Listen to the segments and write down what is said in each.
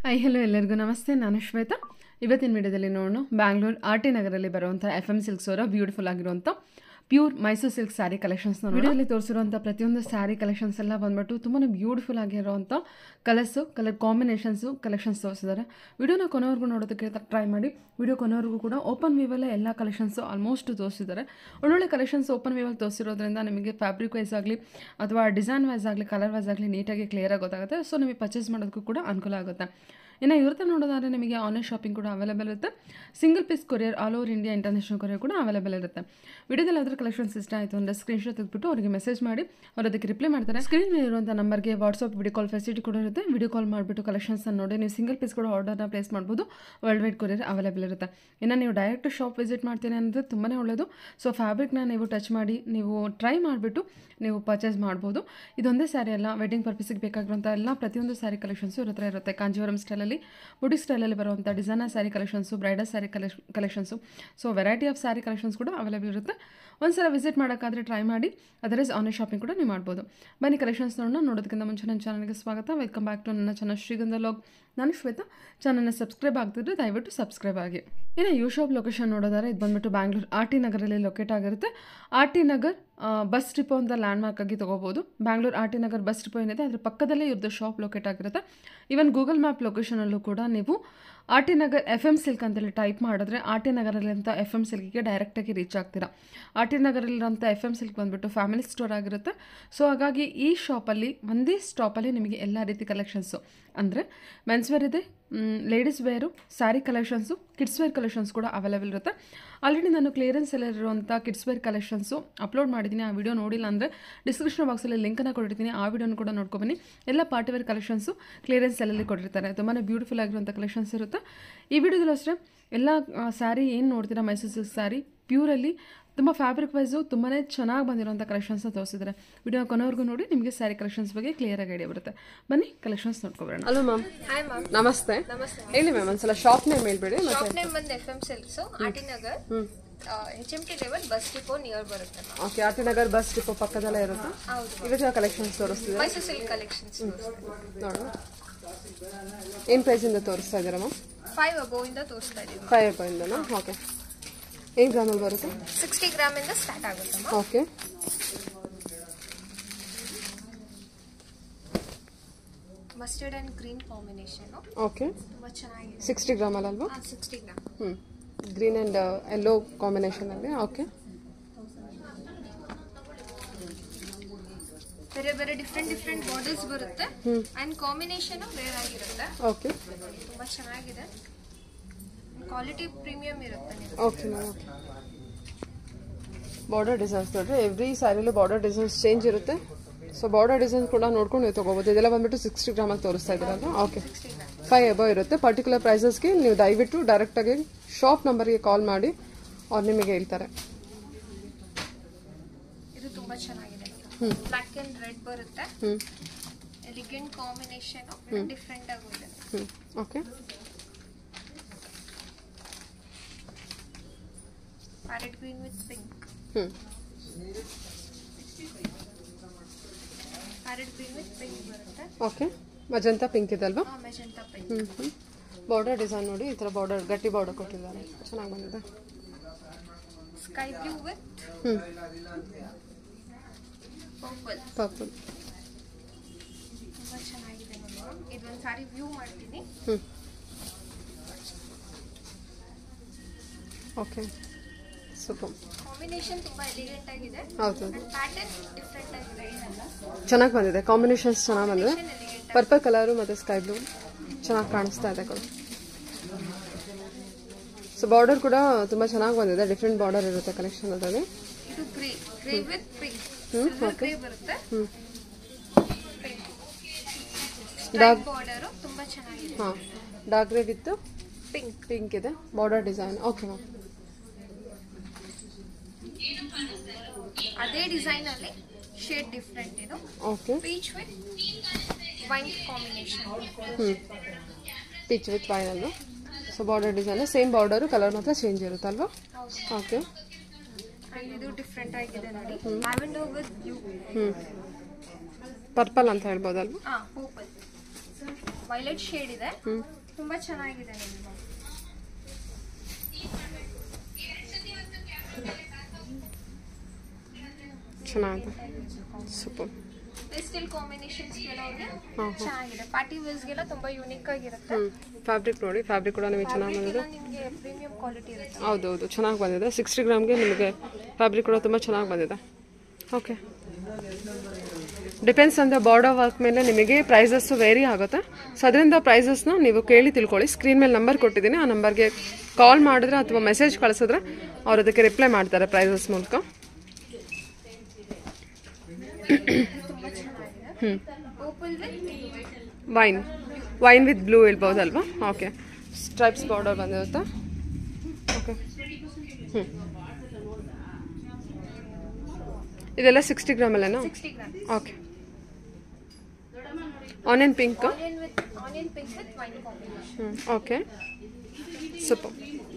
Hi hello ಎಲ್ಲರಿಗೂ ನಮಸ್ತೆ ನಾನು ಶ್ವೇತಾ ಇವತ್ತಿನ ವಿಡಿಯೋದಲ್ಲಿ ನೋಡೋಣ ಬ್ಯಾಂಗ್ಳೂರ್ ಆರ್ ಟಿ ನಗರಲ್ಲಿ ಬರುವಂಥ ಎಫ್ ಎಮ್ ಸಿಲ್ಕ್ಸ್ ಅವರ ಬ್ಯೂಟಿಫುಲ್ ಆಗಿರುವಂಥ pure Mysore silk saree collections ವಿಡಿಯೋದಲ್ಲಿ ತೋರಿಸಿರುವಂಥ ಪ್ರತಿಯೊಂದು ಸ್ಯಾರಿ ಕಲೆಕ್ಷನ್ಸ್ ಎಲ್ಲ ಬಂದ್ಬಿಟ್ಟು ತುಂಬಾ ಬ್ಯೂಟಿಫುಲ್ ಆಗಿರುವಂಥ ಕಲರ್ಸು ಕಲರ್ ಕಾಂಬಿನೇಷನ್ಸು ಕಲೆಕ್ಷನ್ಸ್ ತೋರಿಸಿದ್ದಾರೆ ವಿಡಿಯೋನ ಕೊನೆವರೆಗೂ ನೋಡೋದಕ್ಕೆ ಟ್ರೈ ಮಾಡಿ ವಿಡಿಯೋ ಕೊನೆವರೆಗೂ ಕೂಡ ಓಪನ್ ವ್ಯೂವಲ್ಲೇ ಎಲ್ಲ ಕಲೆಕ್ಷನ್ಸು ಆಲ್ಮೋಸ್ಟ್ ತೋರಿಸಿದ್ದಾರೆ ಒಳ್ಳೊಳ್ಳೆ ಕಲೆಕ್ಷನ್ಸ್ ಓಪನ್ ವ್ಯೂವಲ್ಲಿ ತೋರಿಸಿರೋದ್ರಿಂದ ನಿಮಗೆ ಫ್ಯಾಬ್ರಿಕ್ ವೈಸ್ ಆಗಲಿ ಅಥವಾ ಡಿಸೈನ್ ವೈಸ್ ಆಗಲಿ ಕಲರ್ ವೈಸ್ ಆಗಲಿ ನೀಟಾಗಿ ಕ್ಲಿಯರಾಗಿ ಗೊತ್ತಾಗುತ್ತೆ ಸೊ ನಿಮಗೆ ಪರ್ಚೇಸ್ ಮಾಡೋದಕ್ಕೂ ಕೂಡ ಅನುಕೂಲ ಆಗುತ್ತೆ ಇನ್ನು ಇವ್ರದ್ದು ನೋಡೋದಾದ್ರೆ ನಿಮಗೆ ಆನ್ಲೈನ್ ಶಾಪಿಂಗ್ ಕೂಡ ಅವೈಲೇಬಲ್ ಇರುತ್ತೆ single piece courier all over India international courier ಕೂಡ ಅವೈಲೇಬಲ್ ಇರುತ್ತೆ ವಿಡಿಯೋದಲ್ಲಿ ಅದ್ರ ಕಲೆಕ್ಷನ್ಸ್ ಇಷ್ಟ ಆಯಿತು ಅಂದರೆ ಸ್ಕ್ರೀನ್ಶಾಟ್ ತೆಗೆದುಬಿಟ್ಟು ಅವರಿಗೆ ಮೆಸೇಜ್ ಮಾಡಿ ಅವ್ರು ಅದಕ್ಕೆ ರಿಪ್ಲೈ ಮಾಡ್ತಾರೆ ಸ್ಕ್ರೀನ್ ಮೇಲೆ ಇರುವಂಥ ನಂಬರ್ಗೆ ವಾಟ್ಸಪ್ ವಿಡಿಯೋ ಕಾಲ್ ಫೆಸಿಲಿಟಿ ಕೂಡ ಇರುತ್ತೆ ವಿಡಿಯೋ ಕಾಲ್ ಮಾಡಿಬಿಟ್ಟು ಕಲೆಕ್ಷನ್ಸ್ ನೋಡಿ ನೀವು ಸಿಂಗಲ್ ಪೀಸ್ ಕೂಡ ಆರ್ಡರ್ನ ಪ್ಲೇಸ್ ಮಾಡ್ಬೋದು ವರ್ಲ್ಡ್ ವೈಡ್ ಕೊರಿಯರ್ ಅವೈಲೇಬಲ್ ಇರುತ್ತೆ ಇನ್ನು ನೀವು ಡೈರೆಕ್ಟ್ ಶಾಪ್ ವಿಸಿಟ್ ಮಾಡ್ತೀನಿ ಅಂದರೆ ತುಂಬಾ ಒಳ್ಳೆಯದು ಸೊ ಫ್ಯಾಬ್ರಿಕ್ನ ನೀವು ಟಚ್ ಮಾಡಿ ನೀವು ಟ್ರೈ ಮಾಡಿಬಿಟ್ಟು ನೀವು ಪರ್ಚೇಸ್ ಮಾಡ್ಬೋದು ಇದೊಂದೇ ಸ್ಯಾರಿ ಅಲ್ಲ ವೆಡ್ಡಿಂಗ್ ಪರ್ಪಸಿಗೆ ಬೇಕಾಗಿರುವಂಥ ಎಲ್ಲ ಪ್ರತಿಯೊಂದು ಸ್ಯಾರಿ ಕಲೆಕ್ಷನ್ಸು ಇವ್ರ ಹತ್ರ ಇರುತ್ತೆ ಕಾಂಜೀವರಂ ಸ್ಟೈಲಲ್ಲಿ ಬುಡಿ ಸ್ಟೈಲಲ್ಲಿ ಬರುವಂಥ designer saree collections bridal saree ಕಲೆಕ್ಷ collections so variety of saree collections ಕೂಡ ಅವೈಲೇಬಲ್ ಇರುತ್ತೆ ಒಂದ್ಸಲ ವಿಸಿಟ್ ಮಾಡೋಕ್ಕಾದ್ರೆ ಟ್ರೈ ಮಾಡಿ ಅದರ್ವೈಸ್ ಆನ್ಲೈನ್ ಶಾಪಿಂಗ್ ಕೂಡ ನೀವು ಮಾಡ್ಬೋದು ಬನ್ನಿ ಕಲೆಕ್ಷನ್ಸ್ ನೋಡೋಣ ನೋಡೋದಕ್ಕಿಂತ ಮುಂಚೆ ನನ್ನ ಚಾನಲ್ಗೆ ಸ್ವಾಗತ ವೆಲ್ಕಮ್ ಬ್ಯಾಕ್ ಟು ನನ್ನ ಚಾನಲ್ ಶ್ರೀಗಂಧ ಲಾಗ್ ನಾನು ಶ್ವೇತಾ ಚಾನಲ್ನ ಸಬ್ಸ್ಕ್ರೈಬ್ ಆಗ್ತಿದ್ರೆ ದಯವಿಟ್ಟು ಸಬ್ಸ್ಕ್ರೈಬ್ ಆಗಿ ಇನ್ನು ಯು ಶಾಪ್ ಲೊಕೇಶನ್ ನೋಡೋದಾದ್ರೆ ಇದು ಬಂದ್ಬಿಟ್ಟು ಬ್ಯಾಂಗ್ಳೂರು ಆರ್ ಟಿ ನಗರಲ್ಲಿ ಲೊಕೇಟ್ ಆಗಿರುತ್ತೆ R T Nagar bus depot ಅಂತ ಲ್ಯಾಂಡ್ ಮಾರ್ಕ್ ಆಗಿ ತೊಗೋಬೋದು Bangalore R T Nagar bus depot ಏನಿದೆ ಅದ್ರ ಪಕ್ಕದಲ್ಲೇ ಇವ್ರದ್ದು ಶಾಪ್ ಲೊಕೇಟ್ ಆಗಿರುತ್ತೆ ಈವನ್ ಗೂಗಲ್ ಮ್ಯಾಪ್ ಲೊಕೇಶನಲ್ಲೂ ಕೂಡ ನೀವು R T Nagar F M silk ಅಂತೇಳಿ ಟೈಪ್ ಮಾಡಿದ್ರೆ ಆರ್ ಟಿ ನಗರಲ್ಲಿಂಥ ಎಫ್ ಎಮ್ ಸಿಲ್ಕಿಗೆ ಡೈರೆಕ್ಟಾಗಿ ರೀಚ್ ಆಗ್ತೀರಾ ಆರ್ ಟಿ ನಗರಲ್ಲಿರೋಂಥ ಎಫ್ ಎಮ್ ಸಿಲ್ಕ್ ಬಂದುಬಿಟ್ಟು ಫ್ಯಾಮಿಲಿ ಸ್ಟೋರ್ ಆಗಿರುತ್ತೆ ಸೊ ಹಾಗಾಗಿ ಈ ಶಾಪಲ್ಲಿ ಒಂದೇ ಸ್ಟಾಪಲ್ಲಿ ನಿಮಗೆ ಎಲ್ಲ ರೀತಿ ಕಲೆಕ್ಷನ್ಸು ಅಂದರೆ ಮೆನ್ಸ್ ವೇರ್ ಇದೆ ladies wear saree collections kids wear collections ಕೂಡ ಅವೈಲೇಬಲ್ ಇರುತ್ತೆ ಆಲ್ರೆಡಿ ನಾನು ಕ್ಲಿಯರೆನ್ಸ್ ಇರುವಂಥ ಕಿಡ್ಸ್ ವೇರ್ ಕಲೆಕ್ಷನ್ಸು ಅಪ್ಲೋಡ್ ಮಾಡಿದ್ದೀನಿ ಆ ವಿಡಿಯೋ ನೋಡಿಲ್ಲ ಅಂದರೆ ಡಿಸ್ಕ್ರಿಪ್ಷನ್ ಬಾಕ್ಸಲ್ಲಿ ಲಿಂಕನ್ನು ಕೊಟ್ಟಿರ್ತೀನಿ ಆ ವಿಡಿಯೋನ ಕೂಡ ನೋಡ್ಕೊಬನ್ನಿ ಎಲ್ಲ ಪಾರ್ಟಿ ವೇರ್ ಕಲೆಕ್ಷನ್ಸು ಕ್ಲಿಯರೆನ್ಸ್ ಎಲ್ಲಲ್ಲಿ ಕೊಟ್ಟಿರ್ತಾರೆ ತುಂಬಾ ಬ್ಯೂಟಿಫುಲ್ ಆಗಿರುವಂಥ ಕಲೆಕ್ಷನ್ಸ್ ಇರುತ್ತೆ ಈ ವಿಡಿಯೋದಲ್ಲೂ ಅಷ್ಟೇ ಎಲ್ಲ ಸ್ಯಾರಿ ಏನು ನೋಡ್ತೀರಾ ಮೈಸೂರು ಸಿಲ್ಕ್ ಸ್ಯಾರಿ ಪ್ಯೂರಲ್ಲಿ ತುಂಬ ಫ್ಯಾಬ್ರಿಕ್ ವೈಸು ತುಂಬಾ ಚೆನ್ನಾಗಿ ಬಂದಿರೋಂಥ ಕಲೆಕ್ಷನ್ಸ್ನ ತೋರಿಸಿದ್ದಾರೆ ವಿಡಿಯೋ ಕೊನೆವರೆಗೂ ನೋಡಿ ನಿಮಗೆ ಸ್ಯಾರಿ ಕಲೆಕ್ಷನ್ಸ್ ಬಗ್ಗೆ ಕ್ಲಿಯರಾಗಿ ಐಡಿಯಾ ಬರುತ್ತೆ ಬನ್ನಿ ಕಲೆಕ್ಷನ್ಸ್ ನೋಡ್ಕೊಬರೋಣ ಹಲೋ ಮ್ಯಾಮ್ ಹಾಯ್ ಮ್ಯಾಮ್ ನಮಸ್ತೆ ನಮಸ್ತೆ ಹೇಳಿ ಮ್ಯಾಮ್ ಒಂದ್ಸಲ ಶಾಪ್ ನೇಮ್ ಹೇಳ್ಬೇಡಿ ಮತ್ತೆ ಶಾಪ್ ನೇಮ್ ಬಂದು F M silks R T Nagar H M T level bus depot near ಬರುತ್ತೆ ma'am okay R T Nagar bus depot ಪಕ್ಕದಲ್ಲೇ ಇರುತ್ತೆ ಹೌದು ಇವತ್ತಿನ ಕಲೆಕ್ಷನ್ಸ್ ತೋರಿಸ್ತಿದೆ ಮೈಸೂರು ಸಿಲ್ಕ್ ಕಲೆಕ್ಷನ್ಸ್ ನೋಡೋಣ ಏನು ಪ್ರೈಸಿಂದ ತೋರಿಸ್ತಾ ಇದ್ದೀರಾ ಮ್ಯಾಮ್ ಫೈವ್ ಅಬೋ ಇಂದ ತೋರಿಸ್ತಾ ಇದೀವಿ ಫೈವ್ ರೂಪಾಯಿಂದನಾ ಓಕೆ ಏನು ಗ್ರಾಮಲ್ಲಿ ಬರುತ್ತೆ ಸಿಕ್ಸ್ಟಿ ಗ್ರಾಮ್ ಇಂದ ಸ್ಟಾರ್ಟ್ ಆಗುತ್ತೆ ma'am okay mustard and green combination okay ತುಂಬಾ ಚೆನ್ನಾಗಿದೆ ಸಿಕ್ಸ್ಟಿ ಗ್ರಾಮಲ್ಲಿ ಅಲ್ವಾ ಸಿಕ್ಸ್ಟಿ ಗ್ರಾಮ್ ಹ್ಞೂ ಗ್ರೀನ್ ಆ್ಯಂಡ್ ಎಲ್ಲೋ ಕಾಂಬಿನೇಷನಲ್ಲಿ ಓಕೆ ಬೇರೆ ಬೇರೆ ಡಿಫ್ರೆಂಟ್ ಡಿಫ್ರೆಂಟ್ ಬಾರ್ಡರ್ಸ್ ಬರುತ್ತೆ ಅಂಡ್ ಕಾಂಬಿನೇಷನ್ ಬೇರೆ ಆಗಿರುತ್ತೆ ಓಕೆ ತುಂಬಾ ಚೆನ್ನಾಗಿದೆ ಕ್ವಾಲಿಟಿ ಪ್ರೀಮಿಯಂ ಇರುತ್ತೆ ನಿಮ್ಗೆ okay ma'am okay border designs ನೋಡ್ರಿ ಎವ್ರಿ ಸ್ಯಾರಿಲೂ ಬಾರ್ಡರ್ ಡಿಸೈನ್ಸ್ ಚೇಂಜ್ ಇರುತ್ತೆ ಸೊ ಬಾರ್ಡರ್ ಡಿಸೈನ್ಸ್ ಕೂಡ ನೋಡ್ಕೊಂಡು ನೀವು ತೊಗೋಬೋದು ಇದೆಲ್ಲ ಬಂದ್ಬಿಟ್ಟು ಸಿಕ್ಸ್ಟಿ ಗ್ರಾಮಾಗಿ ತೋರಿಸ್ತಾ ಇದ್ದೀರಲ್ಲ okay sixty gram five above ಇರುತ್ತೆ ಪರ್ಟಿಕ್ಯುಲರ್ ಪ್ರೈಸಸ್ಗೆ ನೀವು ದಯವಿಟ್ಟು ಡೈರೆಕ್ಟಾಗಿ ಶಾಪ್ ನಂಬರ್ಗೆ ಕಾಲ್ ಮಾಡಿ ಅವ್ರು ನಿಮಗೆ ಹೇಳ್ತಾರೆ ಇದು ತುಂಬಾ ಚೆನ್ನಾಗಿದೆ ಬ್ಲಾಕ್ ಅಂಡ್ ರೆಡ್ ಬರುತ್ತೆ ಹ್ಞೂ ಎಲಿಗೆಂಟ್ ಕಾಂಬಿನೇಷನ್ ಡಿಫ್ರೆಂಟ್ ಆಗೂ ಇದೆ ಹ್ಞೂ okay parrot green with pink ಹ್ಞೂ ಪ್ಯಾರೆಟ್ ಗ್ರೀನ್ ವಿತ್ ಪಿಂಕ್ ಬರುತ್ತೆ ಓಕೆ ಮಜಂತಾ ಪಿಂಕ್ ಇದಲ್ವಾ ಮೆಜೆಂಟಾ ಪಿಂಕ್ ಹ್ಞೂ ಹ್ಞೂ ಬಾರ್ಡರ್ ಡಿಸೈನ್ ನೋಡಿ ಈ ಥರ ಬಾರ್ಡರ್ ಗಟ್ಟಿ ಬಾರ್ಡರ್ ಕೊಟ್ಟಿದ್ದಾರೆ ಚೆನ್ನಾಗಿ ಬಂದಿದೆ ಸ್ಕೈ ಬ್ಲೂ ವಿತ್ ಹ್ಞೂ ಪರ್ಪಲ್ ಪರ್ಪಲ್ ತುಂಬಾ ಚೆನ್ನಾಗಿದೆ ನೋಡಿ ma'am. ಇದೊಂದು ಸಾರಿ ವ್ಯೂ ಮಾಡ್ತೀನಿ ಹ್ಞೂ ಓಕೆ ಸೂಪರ್ ಕಾಂಬಿನೇಷನ್ ತುಂಬಾ ಎಲಿಗೆಂಟ್ ಆಗಿದೆ ಹೌದು ಅಂಡ್ ಪ್ಯಾಟರ್ನ್ ಡಿಫ್ರೆಂಟ್ ಆಗಿದೆ ಚೆನ್ನಾಗಿ ಬಂದಿದೆ ಕಾಂಬಿನೇಷನ್ಸ್ ಚೆನ್ನಾಗಿ ಬಂದಿದೆ ಎಲಿಗೆಂಟ್ ಪರ್ಪಲ್ ಕಲರು ಮತ್ತು ಸ್ಕೈ ಬ್ಲೂ ಚೆನ್ನಾಗಿ ಕಾಣಿಸ್ತಾ ಇದೆ ಕೂಡ ಸೊ ಬಾರ್ಡರ್ ಕೂಡ ತುಂಬ ಚೆನ್ನಾಗಿ ಬಂದಿದೆ ಡಿಫ್ರೆಂಟ್ ಬಾರ್ಡರ್ ಇರುತ್ತೆ ಕಲೆಕ್ಷನ್ ಅದರಲ್ಲಿ ಇದು grey grey with pink hmm, silver grey ಬರುತ್ತೆ ಹ್ಞೂ ಸ್ಟ್ರೈಪ್ Dark- ಬಾರ್ಡರ್ ತುಂಬಾ ಚೆನ್ನಾಗಿದೆ ಹಾಂ dark grey with pink pink ಇದೆ ಬಾರ್ಡರ್ ಡಿಸೈನ್ ಓಕೆ ಮ್ಯಾಮ್ ಅದೇ ಡಿಸೈನ್ ಅಲ್ಲಿ ಶೇಡ್ ಡಿಫ್ರೆಂಟ್ ಇದು okay peach with wine combination ಹ್ಞೂ ಪಿಚ್ ವಿತ್ ವೈನಲ್ಲು so border design same border colour ಮಾತ್ರ ಚೇಂಜ್ ಇರುತ್ತಲ್ವಾ ಹೌದು ಓಕೆ And ಇದು ಡಿಫ್ರೆಂಟ್ ಆಗಿದೆ ನೋಡಿ ಲ್ಯಾವೆಂಡರ್ ವಿತ್ ಬ್ಲೂ ಹ್ಞೂ ಪರ್ಪಲ್ ಅಂತ ಹೇಳ್ಬೋದಲ್ವಾ ಹಾ ಪರ್ಪಲ್ ವೈಲೆಟ್ ಶೇಡ್ ಇದೆ ತುಂಬಾ ಚೆನ್ನಾಗಿದೆ ನಿಮ್ಗೆ ಚೆನ್ನಾಗಿದೆ ಸೂಪರ್ ಸ್ಟಿಲ್ ಕಾಂಬಿನೇಷನ್ಸ್ ಕೆಲವ್ರಿಗೆ ಚೆನ್ನಾಗಿದೆ ಪಾರ್ಟಿ ವೇರ್ಸ್ಗೆಲ್ಲ ತುಂಬಾ ಯೂನಿಕ್ ಆಗಿರುತ್ತೆ ಹ್ಞೂ ಫ್ಯಾಬ್ರಿಕ್ ನೋಡಿ ಫ್ಯಾಬ್ರಿಕ್ ಕೂಡ ನಿಮಗೆ ಚೆನ್ನಾಗಿ ಬಂದಿದೆ ಎಲ್ಲ ನಿಮಗೆ ಪ್ರೀಮಿಯಂ ಕ್ವಾಲಿಟಿ ಇರುತ್ತೆ ಹೌದೌದು ಚೆನ್ನಾಗಿ ಬಂದಿದೆ ಸಿಕ್ಸ್ಟಿ ಗ್ರಾಮ್ಗೆ ನಿಮಗೆ ಫ್ಯಾಬ್ರಿಕ್ ಕೂಡ ತುಂಬ ಚೆನ್ನಾಗಿ ಬಂದಿದೆ okay depends on the border work ಮೇಲೆ ನಿಮಗೆ ಪ್ರೈಸಸ್ಸು ವೇರಿ ಆಗುತ್ತೆ ಸೊ ಅದರಿಂದ ಪ್ರೈಸಸ್ನ ನೀವು ಕೇಳಿ ತಿಳ್ಕೊಳ್ಳಿ ಸ್ಕ್ರೀನ್ ಮೇಲೆ ನಂಬರ್ ಕೊಟ್ಟಿದ್ದೀನಿ ಆ ನಂಬರ್ಗೆ ಕಾಲ್ ಮಾಡಿದ್ರೆ ಅಥವಾ ಮೆಸೇಜ್ ಕಳಿಸಿದ್ರೆ ಅವ್ರು ಅದಕ್ಕೆ ರಿಪ್ಲೈ ಮಾಡ್ತಾರೆ ಪ್ರೈಸಸ್ ಮೂಲಕ ತುಂಬಾ ಚೆನ್ನಾಗಿದೆ purple with wine wine with blue ಇರ್ಬೋದಲ್ವಾ ಓಕೆ ಸ್ಟ್ರೈಪ್ಸ್ ಬಾರ್ಡರ್ ಬಂದಿರುತ್ತೆ ಓಕೆ ಹ್ಞೂ ಇದೆಲ್ಲ ಸಿಕ್ಸ್ಟಿ ಗ್ರಾಮಲ್ಲೇನಾ sixty gram okay onion pink onion with onion pink with wine combination ಹ್ಞೂ okay super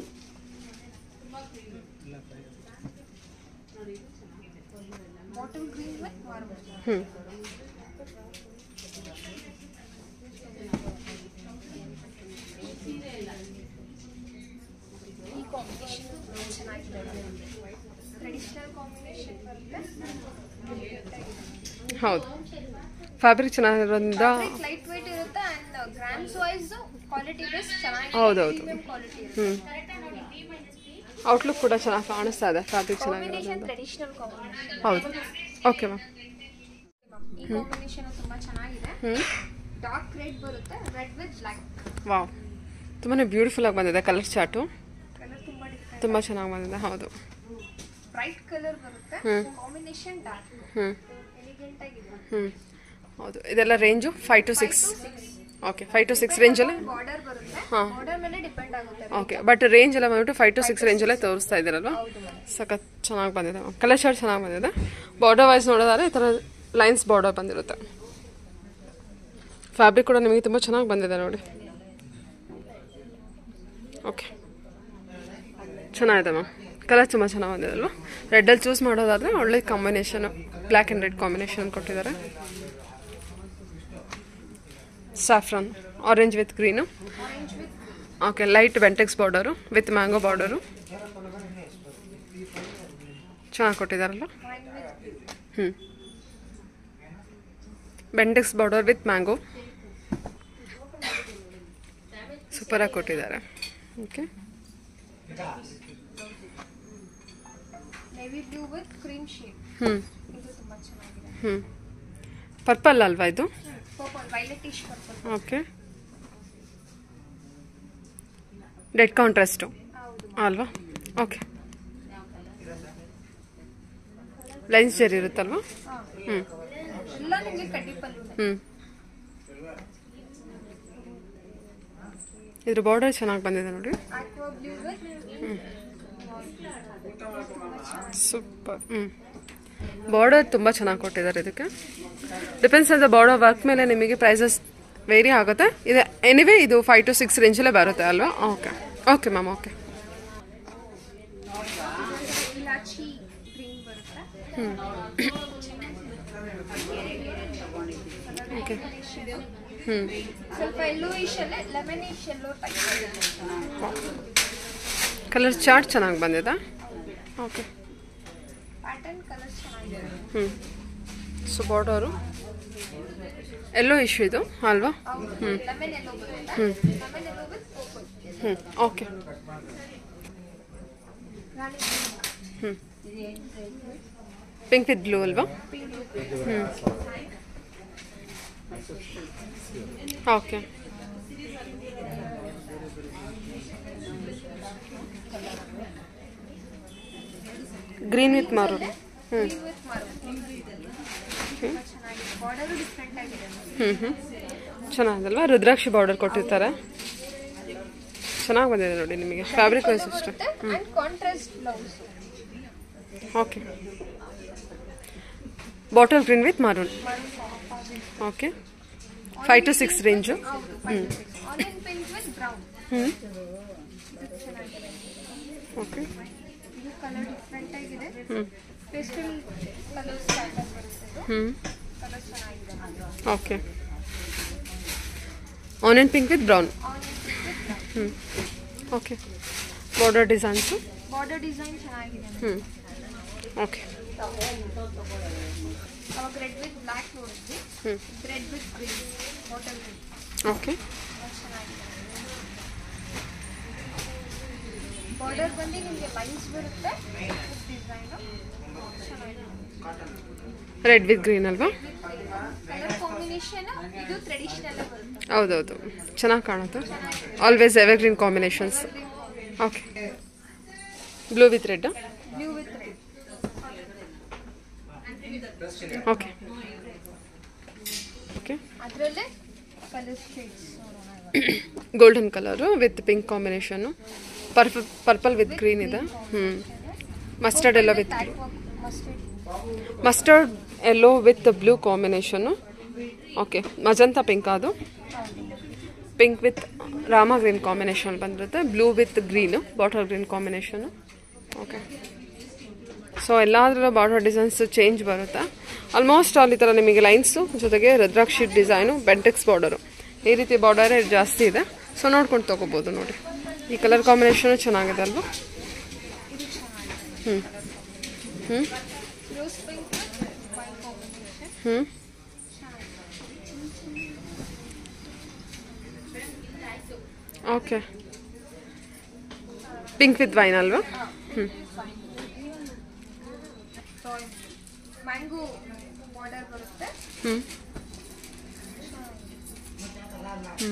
bottle green with marble ಹ್ಞೂ ಈ ಕಾಂಬಿನೇಷನ್ ಚೆನ್ನಾಗಿದೆ ಟ್ರೆಡಿಷನಲ್ ಕಾಂಬಿನೇಷನ್ ಬರುತ್ತೆ ಹೌದು ಫ್ಯಾಬ್ರಿಕ್ ಚೆನ್ನಾಗಿರೋದ್ರಿಂದ ಲೈಟ್ ವೇಟ್ ಇರುತ್ತೆ and grams wise quality base ಚೆನ್ನಾಗಿದೆ ಹೌದೌದು. ಪ್ರೀಮಿಯಂ ಕ್ವಾಲಿಟಿ ಹ್ಞೂ ಇರುತ್ತೆ ಔಟ್ಲುಕ್ ಕೂಡ ಚೆನ್ನಾಗಿ ಕಾಣಿಸ್ತಾ ಇದೆ ಫ್ಯಾಬ್ರಿಕ್ ಕಾಂಬಿನೇಷನ್ ಚೆನ್ನಾಗಿರೋದ್ರಿಂದ ಟ್ರೆಡಿಷನಲ್ ಕಾಂಬಿನೇಷನ್ ಹೌದು ಓಕೆ ಮ್ಯಾಮ್ ಈ ಕಾಂಬಿನೇಷನ್ ತುಂಬಾ ಚೆನ್ನಾಗಿದೆ ಹ್ಞೂ ಡಾರ್ಕ್ ರೆಡ್ ಬರುತ್ತೆ ರೆಡ್ ವಿತ್ ಬ್ಲ್ಯಾಕ್ ವಾವ್ ತುಂಬಾ ಬ್ಯೂಟಿಫುಲ್ಲಾಗಿ ಬಂದಿದೆ ಕಲರ್ ಚಾರ್ಟು ಕಲರ್ ತುಂಬಾ ಡಿಫ್ರೆಂಟ್ ತುಂಬ ಚೆನ್ನಾಗಿ ಬಂದಿದೆ ಹೌದು ಬ್ರೈಟ್ ಕಲರ್ ಬರುತ್ತೆ ಹ್ಮ್. ಕಾಂಬಿನೇಷನ್ ಡಾರ್ಕ್ ಹ್ಞೂ ಎಲಿಗೆಂಟ್ ಆಗಿದೆ ಹ್ಞೂ ಹೌದು ಇದೆಲ್ಲ range five to six okay five to six ರೇಂಜಲ್ಲಿ ಬಾರ್ಡರ್ ಬರುತ್ತೆ ಹಾ. ಬಾರ್ಡರ್ ಮೇಲೆ ಡಿಪೆಂಡ್ ಆಗುತ್ತೆ ಓಕೆ ಬಟ್ ರೇಂಜ್ ಎಲ್ಲ ಬಂದ್ಬಿಟ್ಟು ಫೈವ್ ಟು ಸಿಕ್ಸ್ ರೇಂಜಲ್ಲೇ ತೋರಿಸ್ತಾ ಇದ್ದೀರಲ್ವಾ ಹೌದು ಮ್ಯಾಮ್ ಸಖತ್ ಚೆನ್ನಾಗಿ ಬಂದಿದೆ ಮ್ಯಾಮ್ ಕಲರ್ ಶಾರ್ಟ್ ಚೆನ್ನಾಗಿ ಬಂದಿದೆ ಬಾರ್ಡರ್ ವೈಸ್ ನೋಡೋದಾದ್ರೆ ಈ ಥರ ಲೈನ್ಸ್ ಬಾರ್ಡರ್ ಬಂದಿರುತ್ತೆ ಫ್ಯಾಬ್ರಿಕ್ ಕೂಡ ನಿಮಗೆ ತುಂಬ ಚೆನ್ನಾಗಿ ಬಂದಿದೆ ನೋಡಿ ಓಕೆ ಚೆನ್ನಾಗಿದೆ ಮ್ಯಾಮ್ ಕಲರ್ ತುಂಬ ಚೆನ್ನಾಗಿ ಬಂದಿದೆ ಅಲ್ವಾ ರೆಡ್ಡಲ್ಲಿ ಚೂಸ್ ಮಾಡೋದಾದ್ರೆ ಒಳ್ಳೆ combination black and red combination ಕೊಟ್ಟಿದ್ದಾರೆ saffron orange with green orange with okay light Bentex border with mango border ಚೆನ್ನಾಗಿ ಕೊಟ್ಟಿದ್ದಾರಲ್ಲ ವೈನ್ ವಿತ್ ಹ್ಞೂ ಬೆಂಟೆಕ್ಸ್ ಬಾರ್ಡರ್ ವಿತ್ ಮ್ಯಾಂಗೋ ಸೂಪರಾಗಿ ಕೊಟ್ಟಿದ್ದಾರೆ okay navy blue with cream shade ಹ್ಞೂ ಇದು ತುಂಬಾ ಚೆನ್ನಾಗಿದೆ ಹ್ಞೂ ಪರ್ಪಲ್ ಅಲ್ವಾ ಇದು purple violetish purple okay dead contrast ಹೌದು ಅಲ್ವಾ ಓಕೆ ಲೈನ್ಸ್ ಜರಿ ಇರುತ್ತಲ್ವಾ ಹಾ ಹ್ಞೂ ಎಲ್ಲ ನಿಮಗೆ ಕಡ್ಡಿಪಲ್ಲು ಹ್ಞೂ ಇದ್ರ ಬಾರ್ಡರ್ ಚೆನ್ನಾಗಿ ಬಂದಿದೆ ನೋಡಿ ಆಕ್ವಾ ಬ್ಲೂ ವಿತ್ ಸೂಪರ್ ಹ್ಞೂ ಬಾರ್ಡರ್ ತುಂಬ ಚೆನ್ನಾಗಿ ಕೊಟ್ಟಿದ್ದಾರೆ ಇದಕ್ಕೆ depends on the border work ಮೇಲೆ ನಿಮಗೆ ಪ್ರೈಸಸ್ ವೇರಿ ಆಗುತ್ತೆ ಇದೆ ಎನಿವೇ ಇದು ಫೈವ್ ಟು ಸಿಕ್ಸ್ ರೇಂಜಲ್ಲೇ ಬರುತ್ತೆ ಅಲ್ವಾ ಓಕೆ ಓಕೆ ಮ್ಯಾಮ್ ಓಕೆ ಇಲಾಚಿ ಗ್ರೀನ್ ಬರುತ್ತೆ ಓಕೆ ಹ್ಞೂ ಸ್ವಲ್ಪ ಎಲ್ಲೋಯಿಶ್ ಅಲ್ಲೇ lemonish yellow type colour chart ಚೆನ್ನಾಗಿ ಬಂದಿದೆ ಓಕೆ ಪ್ಯಾಟರ್ನ್ ಕಲರ್ ಚೆನ್ನಾಗಿದೆ ಹ್ಞೂ ಸೊ ಬಾರ್ಡರು ಎಲ್ಲೋ ಇಶ್ಯೂ ಇದು ಅಲ್ವಾ ಹೌದು ಲೆಮನ್ ಎಲ್ಲೋ ಬರುತ್ತೆ ಹ್ಞೂ ಲೆಮನ್ ಎಲ್ಲೋ ವಿತ್ ಪರ್ಪಲ್ ಹ್ಞೂ ಓಕೆ ರಾಣಿ ಹ್ಞೂ ಪಿಂಕ್ ವಿತ್ ಬ್ಲೂ ಅಲ್ವಾ ಪಿಂಕ್ ಹ್ಞೂ ಓಕೆ ಗ್ರೀನ್ ವಿತ್ ಮಾರೂನ್ ಹ್ಞೂ ಗ್ರೀನ್ ವಿತ್ ಮರೂನ್ ತುಂಬಾ ಚೆನ್ನಾಗಿದೆ ಬಾರ್ಡರ್ ಡಿಫ್ರೆಂಟ್ ಆಗಿದೆ ಹ್ಞೂ ಹ್ಞೂ ಚೆನ್ನಾಗಲ್ವಾ ರುದ್ರಾಕ್ಷಿ ಬಾರ್ಡರ್ ಕೊಟ್ಟಿರ್ತಾರೆ ಚೆನ್ನಾಗಿ ಬಂದಿದೆ ನೋಡಿ ನಿಮಗೆ ಫ್ಯಾಬ್ರಿಕ್ ವೈಸ್ ಅಷ್ಟೇ ಬರುತ್ತೆ and contrast blouse okay bottle green with maroon okay five to six range ಹೌದು ಆನಿಯನ್ ಪಿಂಕ್ ವಿತ್ ಬ್ರೌನ್ ಹ್ಞೂ ಇದು ಚೆನ್ನಾಗಿದೆ ಓಕೆ ಇದು ಕಲರ್ ಡಿಫ್ರೆಂಟ್ ಆಗಿದೆ ಹ್ಞೂ ಪೇಸ್ಟಲ್ ಕಲರ್ಸ್ ಪ್ಯಾಟರ್ನ್ ಬರುತ್ತೆ ಇದು ಹ್ಞೂ ಕಲರ್ ಚೆನ್ನಾಗಿದೆ okay onion pink with brown onion ಹ್ಞೂ okay border designs border design ಚೆನ್ನಾಗಿದೆ ಹ್ಞೂ ಓಕೆ ಅವಾಗ ರೆಡ್ ವಿತ್ ಬ್ಲ್ಯಾಕ್ ನೋಡಿದ್ವಿ ಹ್ಞೂ red with green bottle green okay ಚೆನ್ನಾಗಿದೆ ಬಾರ್ಡರ್ ಬಂದು ನಿಮಗೆ ಲೈನ್ಸ್ ಬರುತ್ತೆ ಡಿಸೈನು ಚೆನ್ನಾಗಿದೆ ರೆಡ್ ವಿತ್ ಗ್ರೀನ್ ಅಲ್ವಾ ಕಲರ್ ಕಾಂಬಿನೇಷನ್ ಇದು ಟ್ರೆಡಿಷನಲ್ ಬರುತ್ತೆ ಹೌದೌದು ಚೆನ್ನಾಗಿ ಕಾಣುತ್ತೆ always evergreen combinations okay blue with red blue with red okay okay ಅದರಲ್ಲೇ ಕಲರ್ ಶೇಡ್ಸ್ ನೋಡೋಣ golden colour with pink combination ಪರ್ಪ ಪರ್ಪಲ್ ವಿತ್ ಗ್ರೀನ್ ಇದೆ ಹ್ಞೂ mustard yellow with mustard mustard yellow with blue combination okay magenta pink ಅದು pink with Rama green combination ಬಂದಿರುತ್ತೆ blue with green bottle green combination okay so ಎಲ್ಲಾದ್ರಲ್ಲೂ border designs change ಬರುತ್ತೆ almost all ಈ ಥರ ನಿಮಗೆ lines ಜೊತೆಗೆ ರುದ್ರಾಕ್ಷಿ ಡಿಸೈನು ಬೆಂಟೆಕ್ಸ್ ಬಾರ್ಡರು ಈ ರೀತಿ ಬಾರ್ಡರೇ ಜಾಸ್ತಿ ಇದೆ ಸೊ ನೋಡ್ಕೊಂಡು ತೊಗೋಬೋದು ನೋಡಿ ಈ ಕಲರ್ ಕಾಂಬಿನೇಷನು ಚೆನ್ನಾಗಿದೆ ಅಲ್ವಾ ಹ್ಞೂ ಹ್ಞೂ ರೋಸ್ ಪಿಂಕ್ ವೈಟ್ ಕಾಂಬಿನೇಷನ್ ಹ್ಞೂ ಓಕೆ ಪಿಂಕ್ ವಿತ್ ವೈನ್ ಅಲ್ವಾ ಹ್ಞೂ ಮ್ಯಾಂಗೋ ಬಾರ್ಡರ್ ಬರುತ್ತೆ ಹ್ಞೂ ಹ್ಞೂ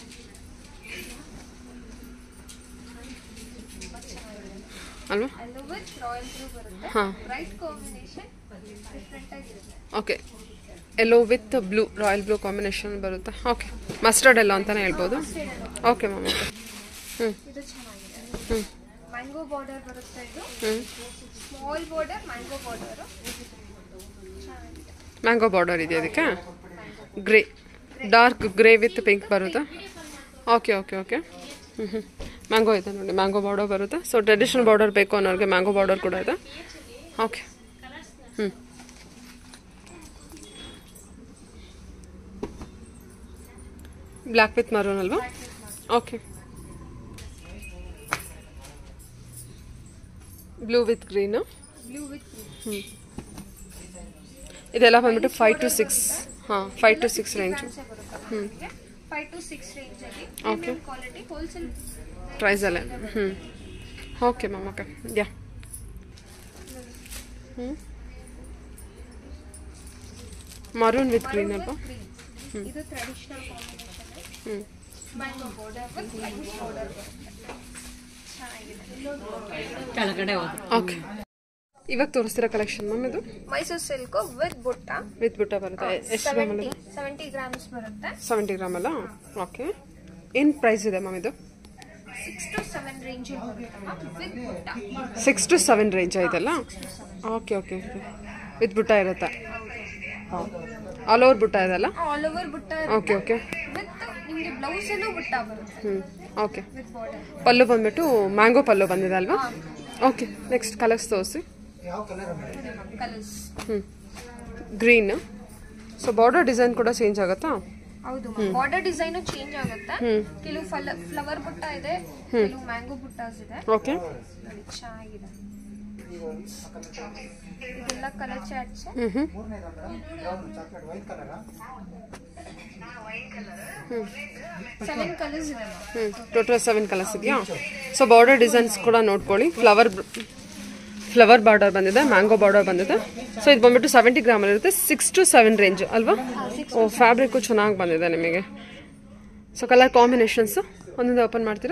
ಅಲ್ವಾ ಅಲ್ಲೂ ವಿತ್ ರಾಯಲ್ ಬ್ಲೂ ಬರುತ್ತೆ ಹಾಂ ಬ್ರೈಟ್ ಕಾಂಬಿನೇಷನ್ ಡಿಫ್ರೆಂಟ್ ಆಗಿರುತ್ತೆ okay yellow with blue royal blue combination ಬರುತ್ತೆ ಓಕೆ ಮಸ್ಟರ್ಡ್ ಎಲ್ಲೋ ಅಂತಲೇ ಹೇಳ್ಬೋದು ಓಕೆ ಮ್ಯಾಮ್ ಓಕೆ ಹ್ಞೂ ಇದು ಚೆನ್ನಾಗಿದೆ ಹ್ಞೂ ಮ್ಯಾಂಗೋ ಬಾರ್ಡರ್ ಬರುತ್ತೆ ಇದು ಹ್ಞೂ ಸ್ಮಾಲ್ ಬಾರ್ಡರ್ ಮ್ಯಾಂಗೋ ಬಾರ್ಡರ್ ಚೆನ್ನಾಗಿದೆ ಮ್ಯಾಂಗೋ ಬಾರ್ಡರ್ ಇದೆ ಅದಕ್ಕೆ grey dark grey with pink ಬರುತ್ತಾ ಓಕೆ ಓಕೆ ಓಕೆ ಹ್ಞೂ ಹ್ಞೂ ಮ್ಯಾಂಗೋ ಇದೆ ನೋಡಿ ಮ್ಯಾಂಗೋ ಬಾರ್ಡರ್ ಬರುತ್ತೆ ಸೊ ಟ್ರೆಡಿಷನಲ್ ಬಾರ್ಡರ್ ಬೇಕು ಅನ್ನೋರಿಗೆ ಮ್ಯಾಂಗೋ ಬಾರ್ಡರ್ ಕೂಡ ಇದೆ ಓಕೆ ಹ್ಞೂ ಬ್ಲ್ಯಾಕ್ ವಿತ್ ಮರೂನ್ ಅಲ್ವಾ okay blue with green blue with ಹ್ಞೂ ಇದೆಲ್ಲ ಬಂದ್ಬಿಟ್ಟು ಫೈವ್ ಟು ಸಿಕ್ಸ್ ಹಾಂ ಫೈವ್ ಟು ಸಿಕ್ಸ್ ರೇಂಜು ಹ್ಞೂ ಫೈವ್ ಟು ಸಿಕ್ಸ್ ರೇಂಜ್ ಅಲ್ಲಿ Okay. ಕ್ವಾಲಿಟಿ ಹೋಲ್ಸೇಲ್ ಪ್ರೈಸಲ್ಲೇ ಹ್ಞೂ ಓಕೆ ಮ್ಯಾಮ್ ಓಕೆ ಯಾ ಹ್ಞೂ ಮರೂನ್ ವಿತ್ ಗ್ರೀನ್ ಅಲ್ವಾ ಇದು ಟ್ರೆಡಿಷನಲ್ ಕಾಂಬಿನೇಷನ್ ಹ್ಞೂ mango border with lines border ಬರುತ್ತೆ ಚೆನ್ನಾಗಿದೆ ಕೆಳಗಡೆ ಹೋದ್ರು ಓಕೆ ಇವಾಗ ತೋರಿಸ್ತಿರೋ ಕಲೆಕ್ಷನ್ ಮ್ಯಾಮ್ ಇದು Mysore silk with butta with butta ಬರುತ್ತೆ ಎಷ್ಟು ಗ್ರಾಮ್ ಸೆವೆಂಟಿ ಅಲ್ಲ ಸೆವೆಂಟಿ ಗ್ರಾಮ್ಸ್ ಬರುತ್ತೆ ಸೆವೆಂಟಿ ಗ್ರಾಮ್ ಅಲ್ಲ ಓಕೆ ಏನು ಪ್ರೈಸ್ ಇದೆ ಮ್ಯಾಮ್ ಇದು ಸಿಕ್ಸ್ ಟು ಸೆವೆನ್ ರೇಂಜ್ ಬರುತ್ತೆ with butta six to seven range ಆಯ್ತಲ್ಲ okay okay okay with butta ಇರುತ್ತೆ ಆಲ್ ಓವರ್ ಬುಟ್ಟ ಇದೆಲ್ಲ all over butta okay okay with ನಿಮಗೆ ಬ್ಲೌಸ್ ಅಲ್ಲೂ ಬುಟ್ಟ ಬರುತ್ತೆ ಹ್ಞೂ ಓಕೆ ವಿತ್ ಬಾರ್ಡರ್ ಪಲ್ಲು ಬಂದ್ಬಿಟ್ಟು ಮ್ಯಾಂಗೋ ಪಲ್ಲು ಬಂದಿದೆ ಅಲ್ವಾ ಓಕೆ ನೆಕ್ಸ್ಟ್ ಕಲರ್ಸ್ ತೋರಿಸಿ ಕಲರ್ಸ್ ಹ್ಞೂ ಗ್ರೀನ್ ಸೊ ಬಾರ್ಡರ್ ಡಿಸೈನ್ ಕೂಡ ಚೇಂಜ್ ಆಗುತ್ತಾ ಹೌದು ಬಾರ್ಡರ್ ಡಿಸೈನ್ ಚೇಂಜ್ ಆಗುತ್ತೆ ಹ್ಮ್. ಕೆಲವು ಫ್ಲವರ್ ಬುಟ್ಟ ಇದೆ ಕೆಲವು ಮ್ಯಾಂಗೋ ಬುಟ್ಟಾಸ್ ಇದೆ ಓಕೆ ನೋಡಿ ಚೆನ್ನಾಗಿದೆ ಇದೆಲ್ಲ ಕಲರ್ ಚಾಟ್ಸ್ ಹ್ಞೂ ಹ್ಞೂ ಸೆವೆನ್ ಕಲರ್ಸ್ ಇದೆ ಹ್ಞೂ ಟೋಟಲ್ ಸೆವೆನ್ ಕಲರ್ಸ್ ಇದೆಯಾ ಸೊ ಬಾರ್ಡರ್ ಡಿಸೈನ್ಸ್ ಕೂಡ ನೋಡ್ಕೊಳ್ಳಿ ಫ್ಲವರ್ ಫ್ಲವರ್ ಬಾರ್ಡರ್ ಬಂದಿದೆ ಮ್ಯಾಂಗೋ ಬಾರ್ಡರ್ ಬಂದಿದೆ ಸೊ ಇದು ಬಂದ್ಬಿಟ್ಟು ಸೆವೆಂಟಿ ಗ್ರಾಮಲ್ಲಿ ಇರುತ್ತೆ ಸಿಕ್ಸ್ ಟು ಸೆವೆನ್ ರೇಂಜ್ ಅಲ್ವಾ ಓ ಫ್ಯಾಬ್ರಿಕ್ಕು ಚೆನ್ನಾಗಿ ಬಂದಿದೆ ನಿಮಗೆ ಸೊ ಕಲರ್ ಕಾಂಬಿನೇಷನ್ಸು ಒಂದೊಂದು ಓಪನ್ ಮಾಡ್ತೀರಾ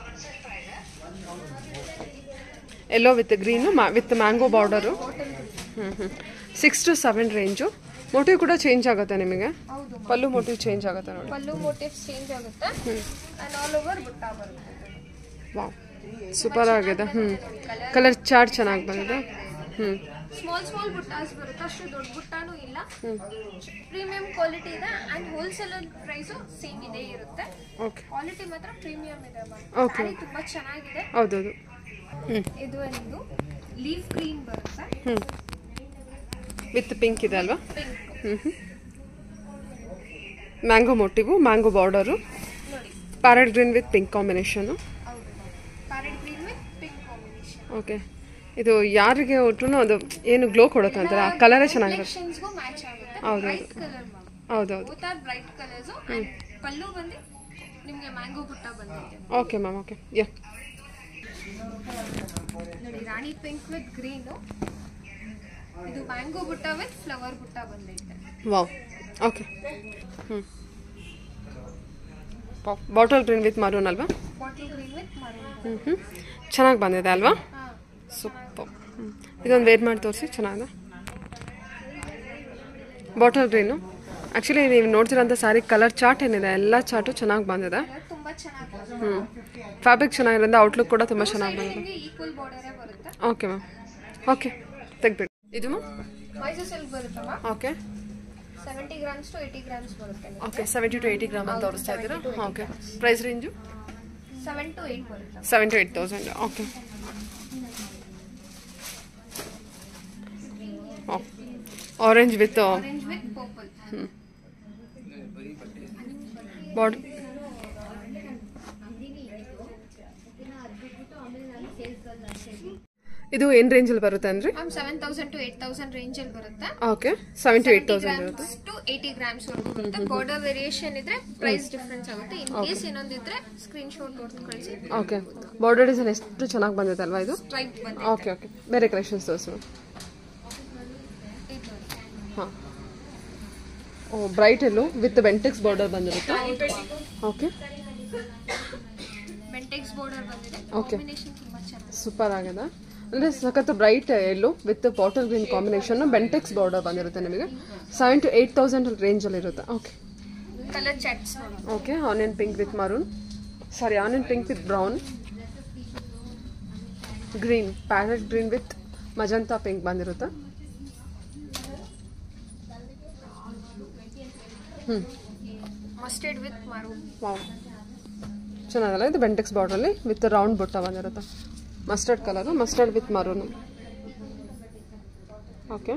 yellow with green with mango border ಹ್ಞೂ ಹ್ಞೂ six to seven range motif ಕೂಡ ಚೇಂಜ್ ಆಗುತ್ತೆ ನಿಮಗೆ ಹೌದು ಪಲ್ಲು ಮೋಟಿವ್ ಚೇಂಜ್ ಆಗುತ್ತೆ ನೋಡಿ ಪಲ್ಲು ಮೋಟಿವ್ಸ್ ಚೇಂಜ್ ಆಗುತ್ತೆ ಅಂಡ್ ಆಲ್ ಓವರ್ ಬುಟ್ಟ ಬರುತ್ತೆ ವಾವ್ ಸೂಪರ್ ಆಗಿದೆ ಹ್ಞೂ ಕಲರ್ ಚಾರ್ಟ್ ಚೆನ್ನಾಗಿ ಬಂದಿದೆ ಹ್ಞೂ ಸ್ಮಾಲ್ ಸ್ಮಾಲ್ ಬುಟ್ಟಾಸ್ ಬರುತ್ತೆ ಅಷ್ಟು ದೊಡ್ಡ ಬುಟ್ಟಾನು ಇಲ್ಲ ಪ್ರೀಮಿಯಂ ಕ್ವಾಲಿಟಿ ಇದೆ ಅಂಡ್ ಹೋಲ್ಸೇಲ್ ಪ್ರೈಸು ಸೇಮ್ ಇದೇ ಇರುತ್ತೆ ಓಕೆ ಕ್ವಾಲಿಟಿ ಮಾತ್ರ ಪ್ರೀಮಿಯಂ ಇದೆ Okay. ಸ್ಯಾರಿ ತುಂಬಾ ಚೆನ್ನಾಗಿದೆ ಹೌದೌದು ಹ್ಞೂ ಇದು ಒಂದು ಲೀಫ್ ಗ್ರೀನ್ ಬರುತ್ತೆ ಹ್ಞೂ ವಿತ್ ಪಿಂಕ್ ಇದೆ ಅಲ್ವಾ ಪಿಂಕ್ ಹ್ಞೂ ಹ್ಞೂ ಮ್ಯಾಂಗೋ ಮೋಟಿವು ಮ್ಯಾಂಗೋ ಬಾರ್ಡರು ನೋಡಿ parrot green with pink combination ಹೌದು parrot green with pink combination okay ಇದು ಯಾರಿಗೆ ಒಟ್ಟರು ಅದು ಏನು ಗ್ಲೋ ಕೊಡುತ್ತೆ ಅಂತಾರೆ ಆ ಕಲರೇ ಚೆನ್ನಾಗಿರುತ್ತೆ ರಿಫ್ಲೆಕ್ಷನ್ಸ್ಗೂ ಮ್ಯಾಚ್ ಆಗುತ್ತೆ ಹೌದು, ಬ್ರೈಟ್ ಕಲರ್ ಮ್ಯಾಮ್ ಹೌದೌದು both are bright colours pallu ಬಂದು ನಿಮಗೆ ಮ್ಯಾಂಗೋ ಬುಟ್ಟ ಬಂದೈತೆ ಓಕೆ ಮ್ಯಾಮ್ ಓಕೆ ಯಾ ನೋಡಿ ರಾಣಿ ಪಿಂಕ್ ವಿತ್ ಗ್ರೀನು ಇದು mango butta with flower butta ಬಂದೈತೆ ವಾವ್ ಓಕೆ ಹ್ಞೂ ಬಾಟಲ್ ಗ್ರೀನ್ ವಿತ್ ಮರೂನ್ ಅಲ್ವಾ ಬಾಟಲ್ ಗ್ರೀನ್ ವಿತ್ ಮರೂನ್ ಹ್ಞೂ ಹ್ಞೂ ಚೆನ್ನಾಗಿ ಬಂದಿದೆ ಅಲ್ವಾ ಹಾಂ ಸೂಪರ್ ಹ್ಞೂ ಇದೊಂದು ವೇಟ್ ಮಾಡಿ ತೋರಿಸಿ ಚೆನ್ನಾಗಿದೆ ಬಾಟಲ್ ಗ್ರೀನು ಆ್ಯಕ್ಚುಲಿ ನೀವು ನೋಡ್ತಿರೋಂಥ ಸ್ಯಾರಿ ಕಲರ್ ಚಾರ್ಟ್ ಏನಿದೆ ಎಲ್ಲ ಚಾರ್ಟು ಚೆನ್ನಾಗಿ ಬಂದಿದೆ ಕಲರ್ ತುಂಬಾ ಚೆನ್ನಾಗಿ ಹ್ಞೂ ಫ್ಯಾಬ್ರಿಕ್ ಚೆನ್ನಾಗಿರೋದ್ರಿಂದ ಔಟ್ಲುಕ್ ಕೂಡ ತುಂಬ ಚೆನ್ನಾಗಿ ಬಂದಿದೆ ನಿಮಗೆ ಈಕ್ವಲ್ ಬಾರ್ಡರೇ ಬರುತ್ತೆ ಓಕೆ ಮ್ಯಾಮ್ ಓಕೆ ತೆಗ್ಬಿಡಿ ಇದು ಮ್ಯಾಮ್ ಮೈಸೂರು ಸಿಲ್ಕ್ ಬರುತ್ತಮ್ಮ okay seventy grams to eighty grams ಬರುತ್ತೆ okay seventy to eighty gram ಅಂತ ತೋರಿಸ್ತಾ ಇದ್ದೀರಾ okay price range seven to eight ಬರುತ್ತೆ seven to eight thousand okay orange with orange with purple body ಇದು ಏನು ರೇಂಜಲ್ಲಿ ಬರುತ್ತೆ ಅಂದರೆ ma'am seven thousand to eight thousand range ಅಲ್ಲಿ ಬರುತ್ತೆ okay seven to eight thousand ಇರುತ್ತೆ ಟು ಏಯ್ಟಿ ಗ್ರಾಮ್ಸ್ ವರೆಗೂ ಬರುತ್ತೆ ಬಾರ್ಡರ್ ವೇರಿಯೇಷನ್ ಇದ್ರೆ ಪ್ರೈಸ್ ಡಿಫ್ರೆನ್ಸ್ ಆಗುತ್ತೆ ಇನ್ ಕೇಸ್ ಇನ್ನೊಂದಿದ್ರೆ ಸ್ಕ್ರೀನ್ ಶಾಟ್ ಹೊಡೆದು ಕಳಿಸಿ ಓಕೆ ಬಾರ್ಡರ್ ಡಿಸೈನ್ ಎಷ್ಟು ಚೆನ್ನಾಗಿ ಬಂದಿದೆ ಅಲ್ವಾ ಇದು ಸ್ಟ್ರೈಪ್ ಬಂದು ಓಕೆ ಓಕೆ ಬೇರೆ ಕಲೆಕ್ಷನ್ಸ್ ತೋರಿಸಿ ಮ್ಯಾಮ್ ಇದು ನೋಡಿ. ಹಾಂ oh bright yellow with Bentex border ಬಂದಿರುತ್ತೆ ಓಕೆ ಬೆಂಟೆಕ್ಸ್ ಬಾರ್ಡರ್ ಬಂದಿದೆ Okay. ಕಾಂಬಿನೇಷನ್ ತುಂಬಾ ಚೆನ್ನಾಗಿದೆ ಸೂಪರ್ ಆಗಿದೆ ಅಂದರೆ ಸಖತ್ bright yellow with bottle green combination Bentex border ಬಂದಿರುತ್ತೆ ನಿಮಗೆ ಸೆವೆನ್ ಟು ಏಯ್ಟ್ ತೌಸಂಡ್ ರೇಂಜಲ್ಲಿ ಇರುತ್ತೆ ಓಕೆ ಕಲರ್ ಚಾಟ್ಸ್ ನೋಡಿ okay onion pink with maroon sorry onion pink with brown green parrot green with magenta pink ಬಂದಿರುತ್ತೆ ಹ್ಞೂ ಮಸ್ಟರ್ಡ್ ವಿತ್ ಮರೂನ್ ವಾವ್ ಚೆನ್ನಾಗಲ್ಲ ಇದು ಬೆಂಟೆಕ್ಸ್ ಬಾರ್ಡ್ರಲ್ಲಿ ವಿತ್ ರೌಂಡ್ ಬುಟ್ಟ ಬಂದಿರುತ್ತೆ mustard colour mustard with maroon okay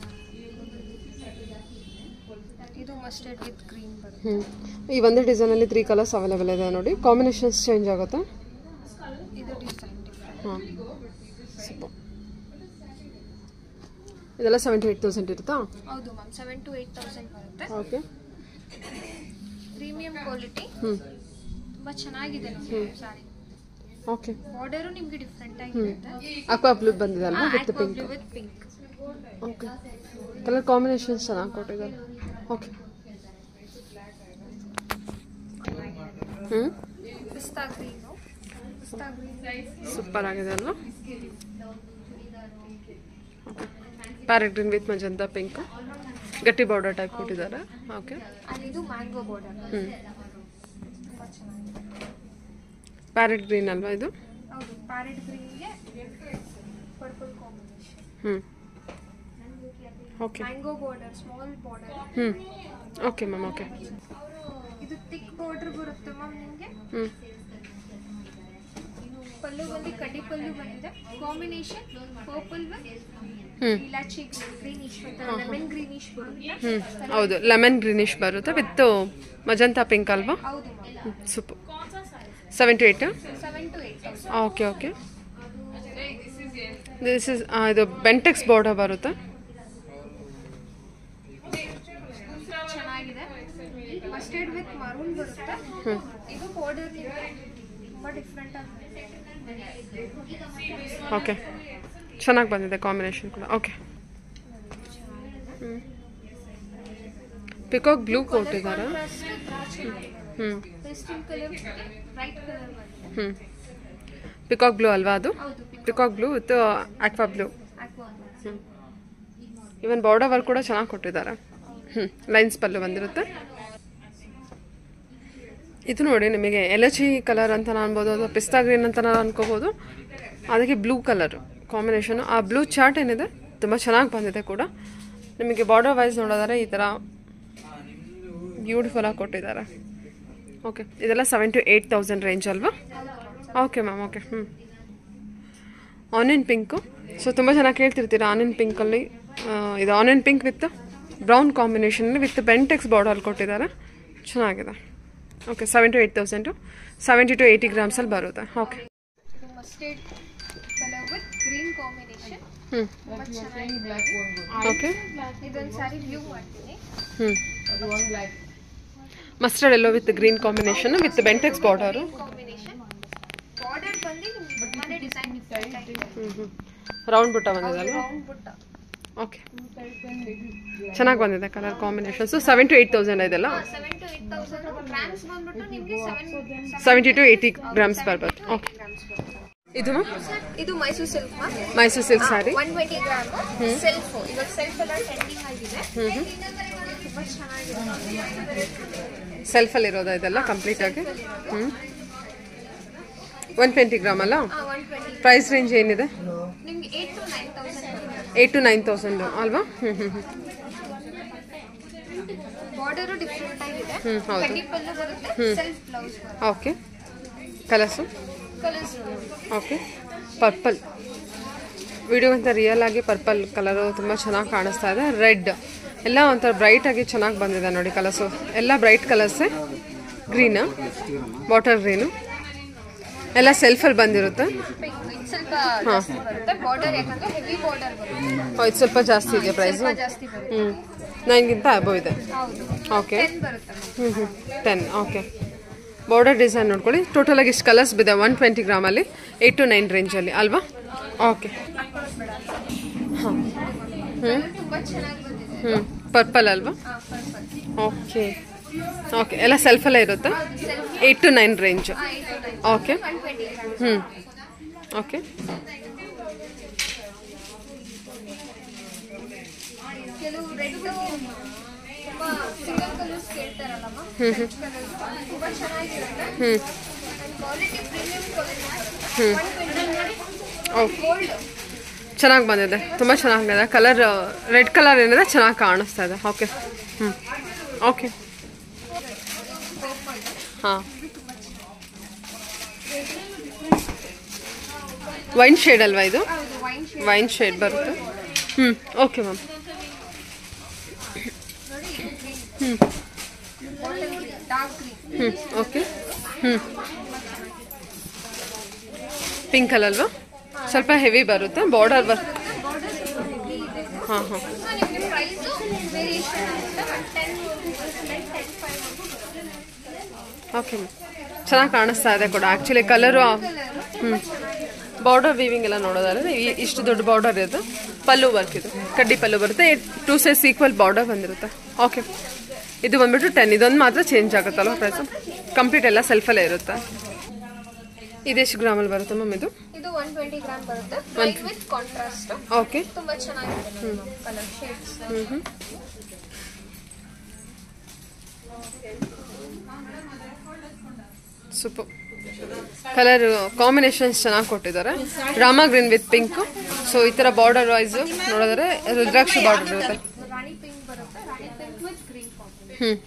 ಇದು mustard with green ಬರುತ್ತೆ ಹ್ಞೂ ಈ ಒಂದೇ ಡಿಸೈನಲ್ಲಿ ತ್ರೀ ಕಲರ್ಸ್ ಅವೈಲೇಬಲ್ ಇದೆ ನೋಡಿ ಕಾಂಬಿನೇಷನ್ಸ್ ಚೇಂಜ್ ಆಗುತ್ತೆ ಇದು ಡಿಸೈನ್ ಡಿಫ್ರೆಂಟ್ ಹಾಂ ಸೂಪರ್ ಇದೆಲ್ಲ ಸೆವೆಂಟಿ ಏಯ್ಟ್ ತೌಸಂಡ್ ಇರುತ್ತಾ ಹೌದು ma'am seven to eight thousand ಬರುತ್ತೆ ಓಕೆ ಪ್ರೀಮಿಯಂ ಕ್ವಾಲಿಟಿ ಹ್ಞೂ ತುಂಬಾ ಚೆನ್ನಾಗಿದೆ ನೋಡಿ ಸಾರಿ ಓಕೆ ಬಾರ್ಡರು ನಿಮ್ಗೆ ಡಿಫ್ರೆಂಟ್ ಆಗಿರುತ್ತೆ ಅಕ್ವಾ ಬ್ಲೂ ಬಂದಿದೆ ಅಲ್ವಾ with pink with pink okay colour combinations ಚೆನ್ನಾಗಿ ಕೊಟ್ಟಿದ್ದಾರೆ ಓಕೆ ಹ್ಞೂ ಪಿಸ್ತಾ ಗ್ರೀನು ಪಿಸ್ತಾ ಗ್ರೀನ್ ಸೂಪರ್ ಆಗಿದೆ ಅಲ್ವಾ parrot green with magenta pink ಗಟ್ಟಿ ಬಾರ್ಡರ್ ಟೈಪ್ ಕೊಟ್ಟಿದ್ದಾರೆ ಓಕೆ ಅಲ್ಲಿ ಇದು ಮ್ಯಾಂಗೋ ಬಾರ್ಡರ್ ಹ್ಞೂ ತುಂಬಾ ಚೆನ್ನಾಗಿದೆ ಪ್ಯಾರೆಟ್ ಗ್ರೀನ್ ಅಲ್ವಾ ಇದು ಹೌದು ಪ್ಯಾರೆಟ್ ಗ್ರೀನ್ಗೆ ಪರ್ಪಲ್ ಕಾಂಬಿನೇಷನ್ ಹ್ಞೂ okay mango border small border ಹ್ಞೂ ಓಕೆ ಮ್ಯಾಮ್ ಓಕೆ ಇದು ತಿಕ್ ಬಾರ್ಡರ್ ಬರುತ್ತೆ ಮ್ಯಾಮ್ ನಿಮಗೆ ಹ್ಞೂ ಪಲ್ಲು ಬಂದು ಕಡ್ಡಿ ಪಲ್ಲು ಬಂದಿದೆ ಕಾಂಬಿನೇಷನ್ ಪರ್ಪಲ್ ಹ್ಞೂ ಇಲಾಚಿ ಗ್ರೀನಿಶ್ ಲೆಮನ್ ಗ್ರೀನಿಶ್ ಬರುತ್ತೆ ಹ್ಞೂ ಹೌದು ಲೆಮನ್ ಗ್ರೀನಿಶ್ ಬರುತ್ತೆ ವಿತ್ ಮಜಂತಾ ಪಿಂಕ್ ಅಲ್ವಾ ಹೌದು ma'am super seven to eight seven to eight thousand okay okay this is ಇದು ಬೆಂಟೆಕ್ಸ್ ಬಾರ್ಡರ್ ಬರುತ್ತೆ ಚೆನ್ನಾಗಿದೆ ಮಸ್ಟರ್ಡ್ ವಿತ್ ಮರೂನ್ ಬರುತ್ತೆ ಇದು ಬಾರ್ಡರ್ ತುಂಬಾ ಡಿಫ್ರೆಂಟ್ ಆಗಿದೆ ಓಕೆ ಚೆನ್ನಾಗಿ ಬಂದಿದೆ ಕಾಂಬಿನೇಷನ್ ಕೂಡ ಓಕೆ ಪಿಕಾಕ್ ಬ್ಲೂ ಕೊಟ್ಟಿದ್ದಾರೆ ಹ್ಞೂ ಪೇಸ್ಟಲ್ ಕಲರ್ ಬ್ರೈಟ್ ಕಲರ್ ಬಂದಿದೆ ಹ್ಞೂ ಪಿಕಾಕ್ ಬ್ಲೂ ಅಲ್ವಾ ಅದು ಹೌದು peacock blue with aqua blue aqua even border work ಕೂಡ ಚೆನ್ನಾಗಿ ಕೊಟ್ಟಿದ್ದಾರೆ ಹ್ಞೂ ಲೈನ್ಸ್ ಪಲ್ಲು ಬಂದಿರುತ್ತೆ ಇದು ನೋಡಿ ನಿಮಗೆ ಎಲಚಿ ಕಲರ್ ಅಂತ ಅನ್ಬೋದು ಅಥವಾ ಪಿಸ್ತಾ ಗ್ರೀನ್ ಅಂತ ಅನ್ಕೋಬೋದು ಅದಕ್ಕೆ ಬ್ಲೂ ಕಲರ್ ಕಾಂಬಿನೇಷನ್ ಆ ಬ್ಲೂ ಚಾರ್ಟ್ ಏನಿದೆ ತುಂಬ ಚೆನ್ನಾಗಿ ಬಂದಿದೆ ಕೂಡ ನಿಮಗೆ ಬಾರ್ಡರ್ ವೈಸ್ ನೋಡೋದಾದ್ರೆ ಈ ಥರ ಬ್ಯೂಟಿಫುಲ್ ಆಗಿ ಕೊಟ್ಟಿದ್ದಾರೆ ಓಕೆ ಇದೆಲ್ಲ seven to eight thousand range ಅಲ್ವಾ ಓಕೆ ಮ್ಯಾಮ್ ಓಕೆ ಹ್ಞೂ ಆನಿಯನ್ ಪಿಂಕು ಸೊ ತುಂಬ ಜನ ಕೇಳ್ತಿರ್ತೀರ ಆನಿಯನ್ ಪಿಂಕಲ್ಲಿ ಇದು onion pink with brown combination with Bentex border ಕೊಟ್ಟಿದ್ದಾರೆ ಚೆನ್ನಾಗಿದೆ okay seven to eight thousand seventy to eighty ಗ್ರಾಮ್ಸಲ್ಲಿ ಬರುತ್ತೆ ಓಕೆ ಇದು mustard colour with green combination ಹ್ಞೂ ತುಂಬಾ ಚೆನ್ನಾಗಿದೆ ಓಕೆ ಇದೊಂದು ಸಾರಿ ವ್ಯೂ ಮಾಡ್ತೀನಿ ಹ್ಞೂ mustard yellow with green combination with Bentex border combination border ಬಂದು ತುಂಬಾನೇ ಡಿಸೈನ್ ಡಿಫ್ರೆಂಟ್ ಆಗಿದೆ ಹ್ಞೂ ಹ್ಞೂ ರೌಂಡ್ ಬುಟ್ಟ ಬಂದಿದಲ್ಲ ರೌಂಡ್ ಬುಟ್ಟ ಓಕೆ ಚೆನ್ನಾಗಿ ಬಂದಿದೆ colour combinations seven to eight thousand ಇದೆಲ್ಲ seven to eight thousand grams ಬಂದ್ಬಿಟ್ಟು ನಿಮಗೆ seven seventy to eighty grams ಬರ್ಬೋದು ಓಕೆ ಗ್ರಾಮ್ಸ್ ಬರುತ್ತೆ ಇದು ಇದು ಮೈಸೂರು ಸಿಲ್ಕ್ ಮಾ Mysore silk sari one twenty gram self ಇವಾಗ ಸೆಲ್ಫ್ ಎಲ್ಲ ಟ್ರೆಂಡಿಂಗ್ ಆಗಿದೆ ತುಂಬಾ ಚೆನ್ನಾಗಿದೆ ಸೆಲ್ಫಲ್ಲಿ ಇರೋದಾ ಇದೆಲ್ಲ ಕಂಪ್ಲೀಟಾಗಿ ಹ್ಞೂ ಒನ್ ಟ್ವೆಂಟಿ ಗ್ರಾಮ್ ಅಲ್ಲ ಒನ್ ಟ್ವೆಂಟಿ ಪ್ರೈಸ್ ರೇಂಜ್ ಏನಿದೆ ನಿಮ್ಗೆ eight to nine thousand eight to nine thousand ಅಲ್ವಾ ಹ್ಞೂ ಹ್ಞೂ ಹ್ಞೂ ಬಾರ್ಡರು ಡಿಫ್ರೆಂಟ್ ಆಗಿದೆ ಹ್ಮ್, ಹೌದು. ಕಡ್ಡಿ ಪಲ್ಲು ಬರುತ್ತೆ ಸೆಲ್ಫ್ ಬ್ಲೌಸ್ ಬರುತ್ತೆ okay colours colours okay purple ವಿಡಿಯೋಗಂತ ರಿಯಲ್ ಆಗಿ ಪರ್ಪಲ್ ಕಲರು ತುಂಬ ಚೆನ್ನಾಗಿ ಕಾಣಿಸ್ತಾ ಇದೆ ರೆಡ್ ಎಲ್ಲ ಒಂಥರ ಬ್ರೈಟ್ ಆಗಿ ಚೆನ್ನಾಗಿ ಬಂದಿದೆ ನೋಡಿ ಕಲರ್ಸು ಎಲ್ಲ ಬ್ರೈಟ್ ಕಲರ್ಸೇ ಗ್ರೀನ್ ವಾಟರ್ ಗ್ರೀನು ಎಲ್ಲ ಸೆಲ್ಫಲ್ಲಿ ಬಂದಿರುತ್ತೆ ಪಿಂಕ್ ಇದು ಸ್ವಲ್ಪ ಜಾಸ್ತಿ ಬರುತ್ತೆ ಬಾರ್ಡರ್ ಯಾಕಂದ್ರೆ ಹೆವಿ ಬಾರ್ಡರ್ ಬರುತ್ತೆ ಇದು ಸ್ವಲ್ಪ ಜಾಸ್ತಿ ಇದೆ ಪ್ರೈಸು ಸ್ವಲ್ಪ ಜಾಸ್ತಿ ಬರುತ್ತೆ ಹ್ಞೂ ನೈನ್ಗಿಂತ ಅಬೋ ಇದೆ ಹೌದು ಓಕೆ ಟೆನ್ ಬರುತ್ತೆ ಹ್ಞೂ ಹ್ಞೂ ಟೆನ್ ಓಕೆ ಬಾರ್ಡರ್ ಡಿಸೈನ್ ನೋಡ್ಕೊಳ್ಳಿ ಟೋಟಲಾಗಿ ಇಷ್ಟು ಕಲರ್ಸ್ ಬಿದೆ ಒನ್ ಟ್ವೆಂಟಿ ಗ್ರಾಮಲ್ಲಿ ಏಯ್ಟ್ ಟು ನೈನ್ ರೇಂಜಲ್ಲಿ ಅಲ್ವಾ ಓಕೆ ಹಾಂ ಹ್ಞೂ ತುಂಬಾ ಚೆನ್ನಾಗಿ ಬಂದಿದೆ ಹ್ಞೂ ಪರ್ಪಲ್ ಅಲ್ವಾ ಹಾ ಪರ್ಪಲ್ ಓಕೆ ಓಕೆ ಎಲ್ಲ ಸೆಲ್ಫಲ್ಲೇ ಇರುತ್ತೆ self eight to nine range eight to nine okay one twenty gram ಹ್ಞೂ ಓಕೆ ಕೆಲವು ರೆಡ್ ತುಂಬಾ ಸಿಂಗಲ್ ಕಲರ್ಸ್ ಕೇಳ್ತಾರಲ್ಲಮ್ಮ ಹ್ಞೂ ಹ್ಞೂ ಕಲರ್ಸ್ ತುಂಬಾ ಚೆನ್ನಾಗಿರುತ್ತೆ ಹ್ಞೂ ಅಂಡ್ ಕ್ವಾಲಿಟಿ ಪ್ರೀಮಿಯಂ ಕ್ವಾಲಿಟಿ ಹ್ಞೂ ಒನ್ ಟ್ವೆಂಟಿ ಓಕೆ ಗೋಲ್ಡ್ ಚೆನ್ನಾಗಿ ಬಂದಿದೆ ತುಂಬ ಚೆನ್ನಾಗಿದೆ ಕಲರ್ ರೆಡ್ ಕಲರ್ ಏನಿದೆ ಚೆನ್ನಾಗಿ ಕಾಣಿಸ್ತಾ ಇದೆ ಓಕೆ ಹ್ಞೂ ಓಕೆ ಹಾಂ ವೈನ್ ಶೇಡ್ ಅಲ್ವಾ ಇದು ಹೌದು ವೈನ್ ಶೇಡ್ ವೈನ್ ಶೇಡ್ ಬರುತ್ತೆ ಹ್ಞೂ ಓಕೆ ಮ್ಯಾಮ್ ನೋಡಿ ಹ್ಞೂ ಬಾಟಲ್ ಗ್ರೀನ್ ಡಾರ್ಕ್ ಗ್ರೀನ್ ಹ್ಞೂ ಓಕೆ ಹ್ಞೂ ಪಿಂಕ್ ಅಲ್ವಾ ಸ್ವಲ್ಪ ಹೆವಿ ಬರುತ್ತೆ ಬಾರ್ಡರ್ ಬರ್ ಬಾರ್ಡರ್ ಸ್ವಲ್ಪ ಹೆವಿ ಇದೆ ಹಾಂ ಹಾಂ ಸೊ ನಿಮಗೆ ಪ್ರೈಸು ವೇರಿಯೇಷನ್ ಆಗುತ್ತೆ but ten ten five okay ma'am ಚೆನ್ನಾಗಿ ಕಾಣಿಸ್ತಾ ಇದೆ ಕೂಡ ಆ್ಯಕ್ಚುಲಿ ಕಲರು ಹ್ಞೂ ಬಾರ್ಡರ್ ವೀವಿಂಗ್ ಎಲ್ಲ ನೋಡೋದಾದ್ರೆ ಈ ಇಷ್ಟು ದೊಡ್ಡ ಬಾರ್ಡರ್ ಇದು ಪಲ್ಲು ವರ್ಕ್ ಇದು ಕಡ್ಡಿ ಪಲ್ಲು ಬರುತ್ತೆ ಟೂ ಸೈಸ್ ಈಕ್ವಲ್ ಬಾರ್ಡರ್ ಬಂದಿರುತ್ತೆ ಓಕೆ ಇದು ಬಂದ್ಬಿಟ್ಟು ಟೆನ್ ಇದೊಂದು ಮಾತ್ರ ಚೇಂಜ್ ಆಗುತ್ತಲ್ವ ಪ್ರೈಸ್ ಕಂಪ್ಲೀಟ್ ಎಲ್ಲ ಸೆಲ್ಫಲ್ಲೇ ಇರುತ್ತೆ ಇದೆಷ್ಟು ಗ್ರಾಮಲ್ಲಿ ಬರುತ್ತೆ ಮ್ಯಾಮ್ ಇದು ಇದು ಒನ್ ಟ್ವೆಂಟಿ ಗ್ರಾಮ್ ಬರುತ್ತೆ ವೈಟ್ ವಿತ್ ಕಾಂಟ್ರಾಸ್ಟ್ ಓಕೆ ತುಂಬಾ ಚೆನ್ನಾಗಿದೆ ಕಲರ್ ಶೇಡ್ಸ್ ಹ್ಞೂ ಹ್ಞೂ ಸೂಪರ್ ಕಲರ್ ಕಾಂಬಿನೇಷನ್ಸ್ ಚೆನ್ನಾಗಿ ಕೊಟ್ಟಿದ್ದಾರೆ ರಾಮ ಗ್ರೀನ್ ವಿತ್ ಪಿಂಕ್ ಸೊ ಈ ಥರ ಬಾರ್ಡರ್ ವೈಸ್ ನೋಡಿದ್ರೆ ರುದ್ರಾಕ್ಷಿ ಬಾರ್ಡರ್ ಇರುತ್ತೆ ರಾಣಿ ಪಿಂಕ್ ಬರುತ್ತೆ ರಾಣಿ ಪಿಂಕ್ ವಿತ್ ಗ್ರೀನ್ ಕಾಂಬಿನೇಷನ್ ಹ್ಞೂ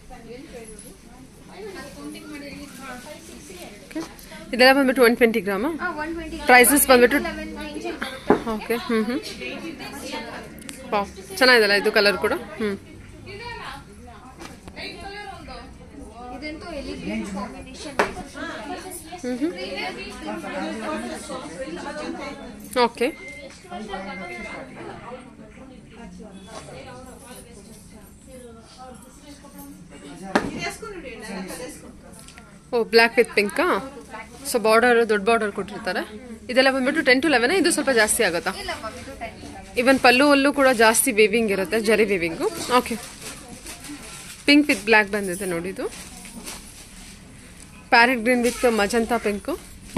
ಇದೆಲ್ಲ ಬಂದ್ಬಿಟ್ಟು ಒನ್ ಟ್ವೆಂಟಿ ಗ್ರಾಮಾ ಒನ್ ಟ್ವೆಂಟಿ Prices ಬಂದ್ಬಿಟ್ಟು ಲೆವೆನ್ ರೇಂಜ್ ಬರುತ್ತೆ ಓಕೆ ಹ್ಞೂ ಹ್ಞೂ ವಾವ್ ಚೆನ್ನಾಗಿದೆಲ್ಲ ಇದು ಕಲರ್ ಕೂಡ ಹ್ಞೂ ಇದಂತೂ ಎಲಿಗೆಂಟ್ ಕಾಂಬಿನೇಷನ್ ಹ್ಞೂ ಹ್ಞೂ ಓಕೆ ಓ ಬ್ಲ್ಯಾಕ್ ವಿತ್ ಪಿಂಕಾ ಸೊ ಬಾರ್ಡರ್ ದೊಡ್ಡ ಬಾರ್ಡರ್ ಕೊಟ್ಟಿರ್ತಾರೆ ಇದೆಲ್ಲ ಬಂದ್ಬಿಟ್ಟು ಟೆನ್ ಟು ಲೆವೆನ್ ಇದು ಸ್ವಲ್ಪ ಜಾಸ್ತಿ ಆಗುತ್ತಾ ಇಲ್ಲ ಮ್ಯಾಮ್ ಇದು ಟೆನ್ ಇವನ್ ಪಲ್ಲು ಅಲ್ಲೂ ಕೂಡ ಜಾಸ್ತಿ ವೇವಿಂಗ್ ಇರುತ್ತೆ zari weaving okay pink with black ಬಂದಿದೆ ನೋಡಿ ಇದು parrot green with magenta pink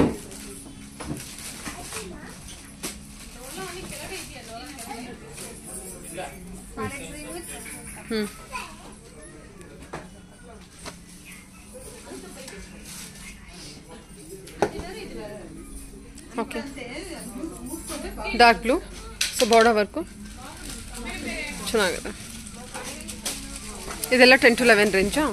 ಹ್ಞೂ okay dark blue so border work ಚೆನ್ನಾಗಿದೆ ಇದೆಲ್ಲ ಟೆನ್ ಟು ಲೆವೆನ್ ರೇಂಜಾ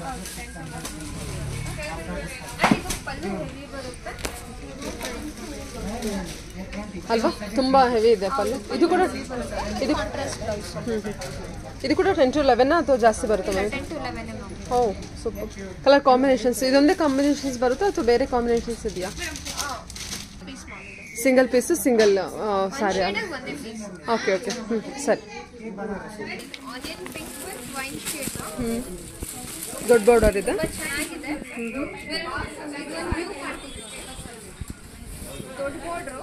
ಇದು ಪಲ್ಲು ಹೆವಿ ಬರುತ್ತೆ ಅಲ್ವಾ ತುಂಬಾ ಹೆವಿ ಇದೆ ಪಲ್ಲು ಇದು ಕೂಡ ಇದು ಹ್ಮ್, ಹ್ಮ್. ಇದು ಕೂಡ ಟೆನ್ ಟು ಲೆವೆನ್ ಅಥವಾ ಜಾಸ್ತಿ ಬರುತ್ತೆ ma'am ten to eleven ma'am oh super colour combinations ಇದೊಂದೇ ಕಾಂಬಿನೇಷನ್ಸ್ ಬರುತ್ತಾ ಅಥವಾ ಬೇರೆ ಕಾಂಬಿನೇಷನ್ಸ್ ಇದೆಯಾ ಪೀಸ್ ಮಾಡಿದೆ ಸಿಂಗಲ್ ಪೀಸು ಸಿಂಗಲ್ ಸಾರಿ ಒಂದೇ ಪೀಸ್ ಓಕೆ ಓಕೆ ಹ್ಞೂ ಸರಿ onion pink with wine shade ದೊಡ್ಡ ಬಾರ್ಡರ್ ಇದೆ ತುಂಬಾ ಚೆನ್ನಾಗಿದೆ ದೊಡ್ಡ ಬಾರ್ಡ್ರು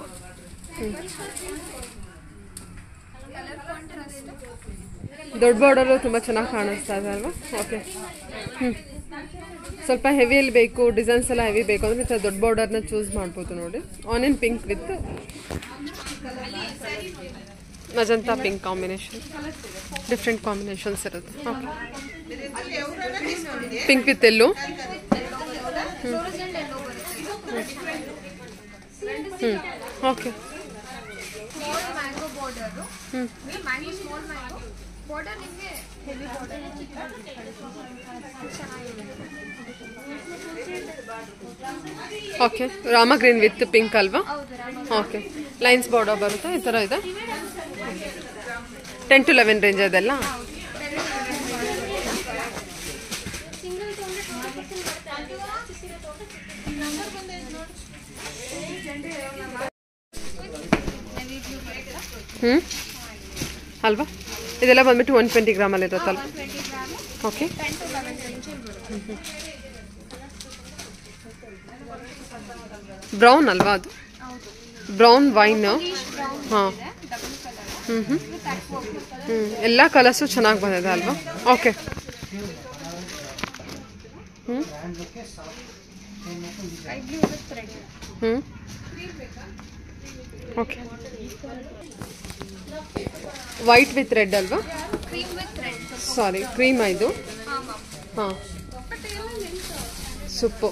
ಕಲರ್ ಕಾಂಟ್ರಾಸ್ಟ್ ದೊಡ್ಡ ಬಾರ್ಡರು ತುಂಬ ಚೆನ್ನಾಗಿ ಕಾಣಿಸ್ತಾ ಇದೆ ಅಲ್ವಾ ಓಕೆ ಹ್ಞೂ ಸ್ವಲ್ಪ ಹೆವಿಯಲ್ಲಿ ಬೇಕು ಡಿಸೈನ್ಸ್ ಎಲ್ಲ ಹೆವಿ ಬೇಕು ಅಂದರೆ ಈ ದೊಡ್ಡ ಬಾರ್ಡರ್ನ ಚೂಸ್ ಮಾಡ್ಬೋದು ನೋಡಿ onion pink with magenta pink combination different combinations ಇರುತ್ತೆ okay pink with yellow fluorescent yellow ಬರುತ್ತೆ ಹ್ಞೂ okay small mango border mango small mango border ನಿಮಗೆ ಹೆವಿ ಬಾರ್ಡರ್ ಚೆನ್ನಾಗಿದೆ ಓಕೆ ರಾಮ ಗ್ರೀನ್ ವಿತ್ ಪಿಂಕ್ ಅಲ್ವಾ ಹೌದು ರಾಮ ಓಕೆ ಲೈನ್ಸ್ ಬಾರ್ಡರ್ ಬರುತ್ತೆ ಈ ಥರ ಇದೆ ಟೆನ್ ಟು ಲೆವೆನ್ ರೇಂಜ್ ಅದೆಲ್ಲ ಸಿಂಗಲ್ ಹೆವಿ ಬ್ಲೂ ಬರುತ್ತೆ ಹ್ಞೂ ಅಲ್ವಾ ಇದೆಲ್ಲ ಬಂದ್ಬಿಟ್ಟು ಒನ್ ಟ್ವೆಂಟಿ ಗ್ರಾಮಲ್ಲಿ ಇರುತ್ತಲ್ವ twenty gram okay ten to eleven ರೇಂಜಲ್ಲಿ ಬರುತ್ತೆ ಬ್ರೌನ್ ಅಲ್ವಾ ಅದು ಹೌದು ಬ್ರೌನ್ ವೈನ್ ಪೀಶ್ ಬ್ರೌನ್ ಹಾಂ ಇದೆ ಡಬಲ್ ಕಲರ್ ಹ್ಞೂ ಹ್ಞೂ ವಿತ್ ಅಕ್ವಾ ಹ್ಞೂ ಎಲ್ಲ ಕಲರ್ಸು ಚೆನ್ನಾಗಿ ಬಂದಿದೆ ಅಲ್ವಾ ಓಕೆ ಹ್ಞೂ ಸ್ಕೈ ಬ್ಲೂ ವಿತ್ ರೆಡ್ ಹ್ಞೂ ಓಕೆ ವೈಟ್ ವಿತ್ ರೆಡ್ ಅಲ್ವಾ cream with red sari cream ಇದು ಹಾಂ ಮ್ಯಾಮ್ ಹಾಂ ಸೊಪ್ಪು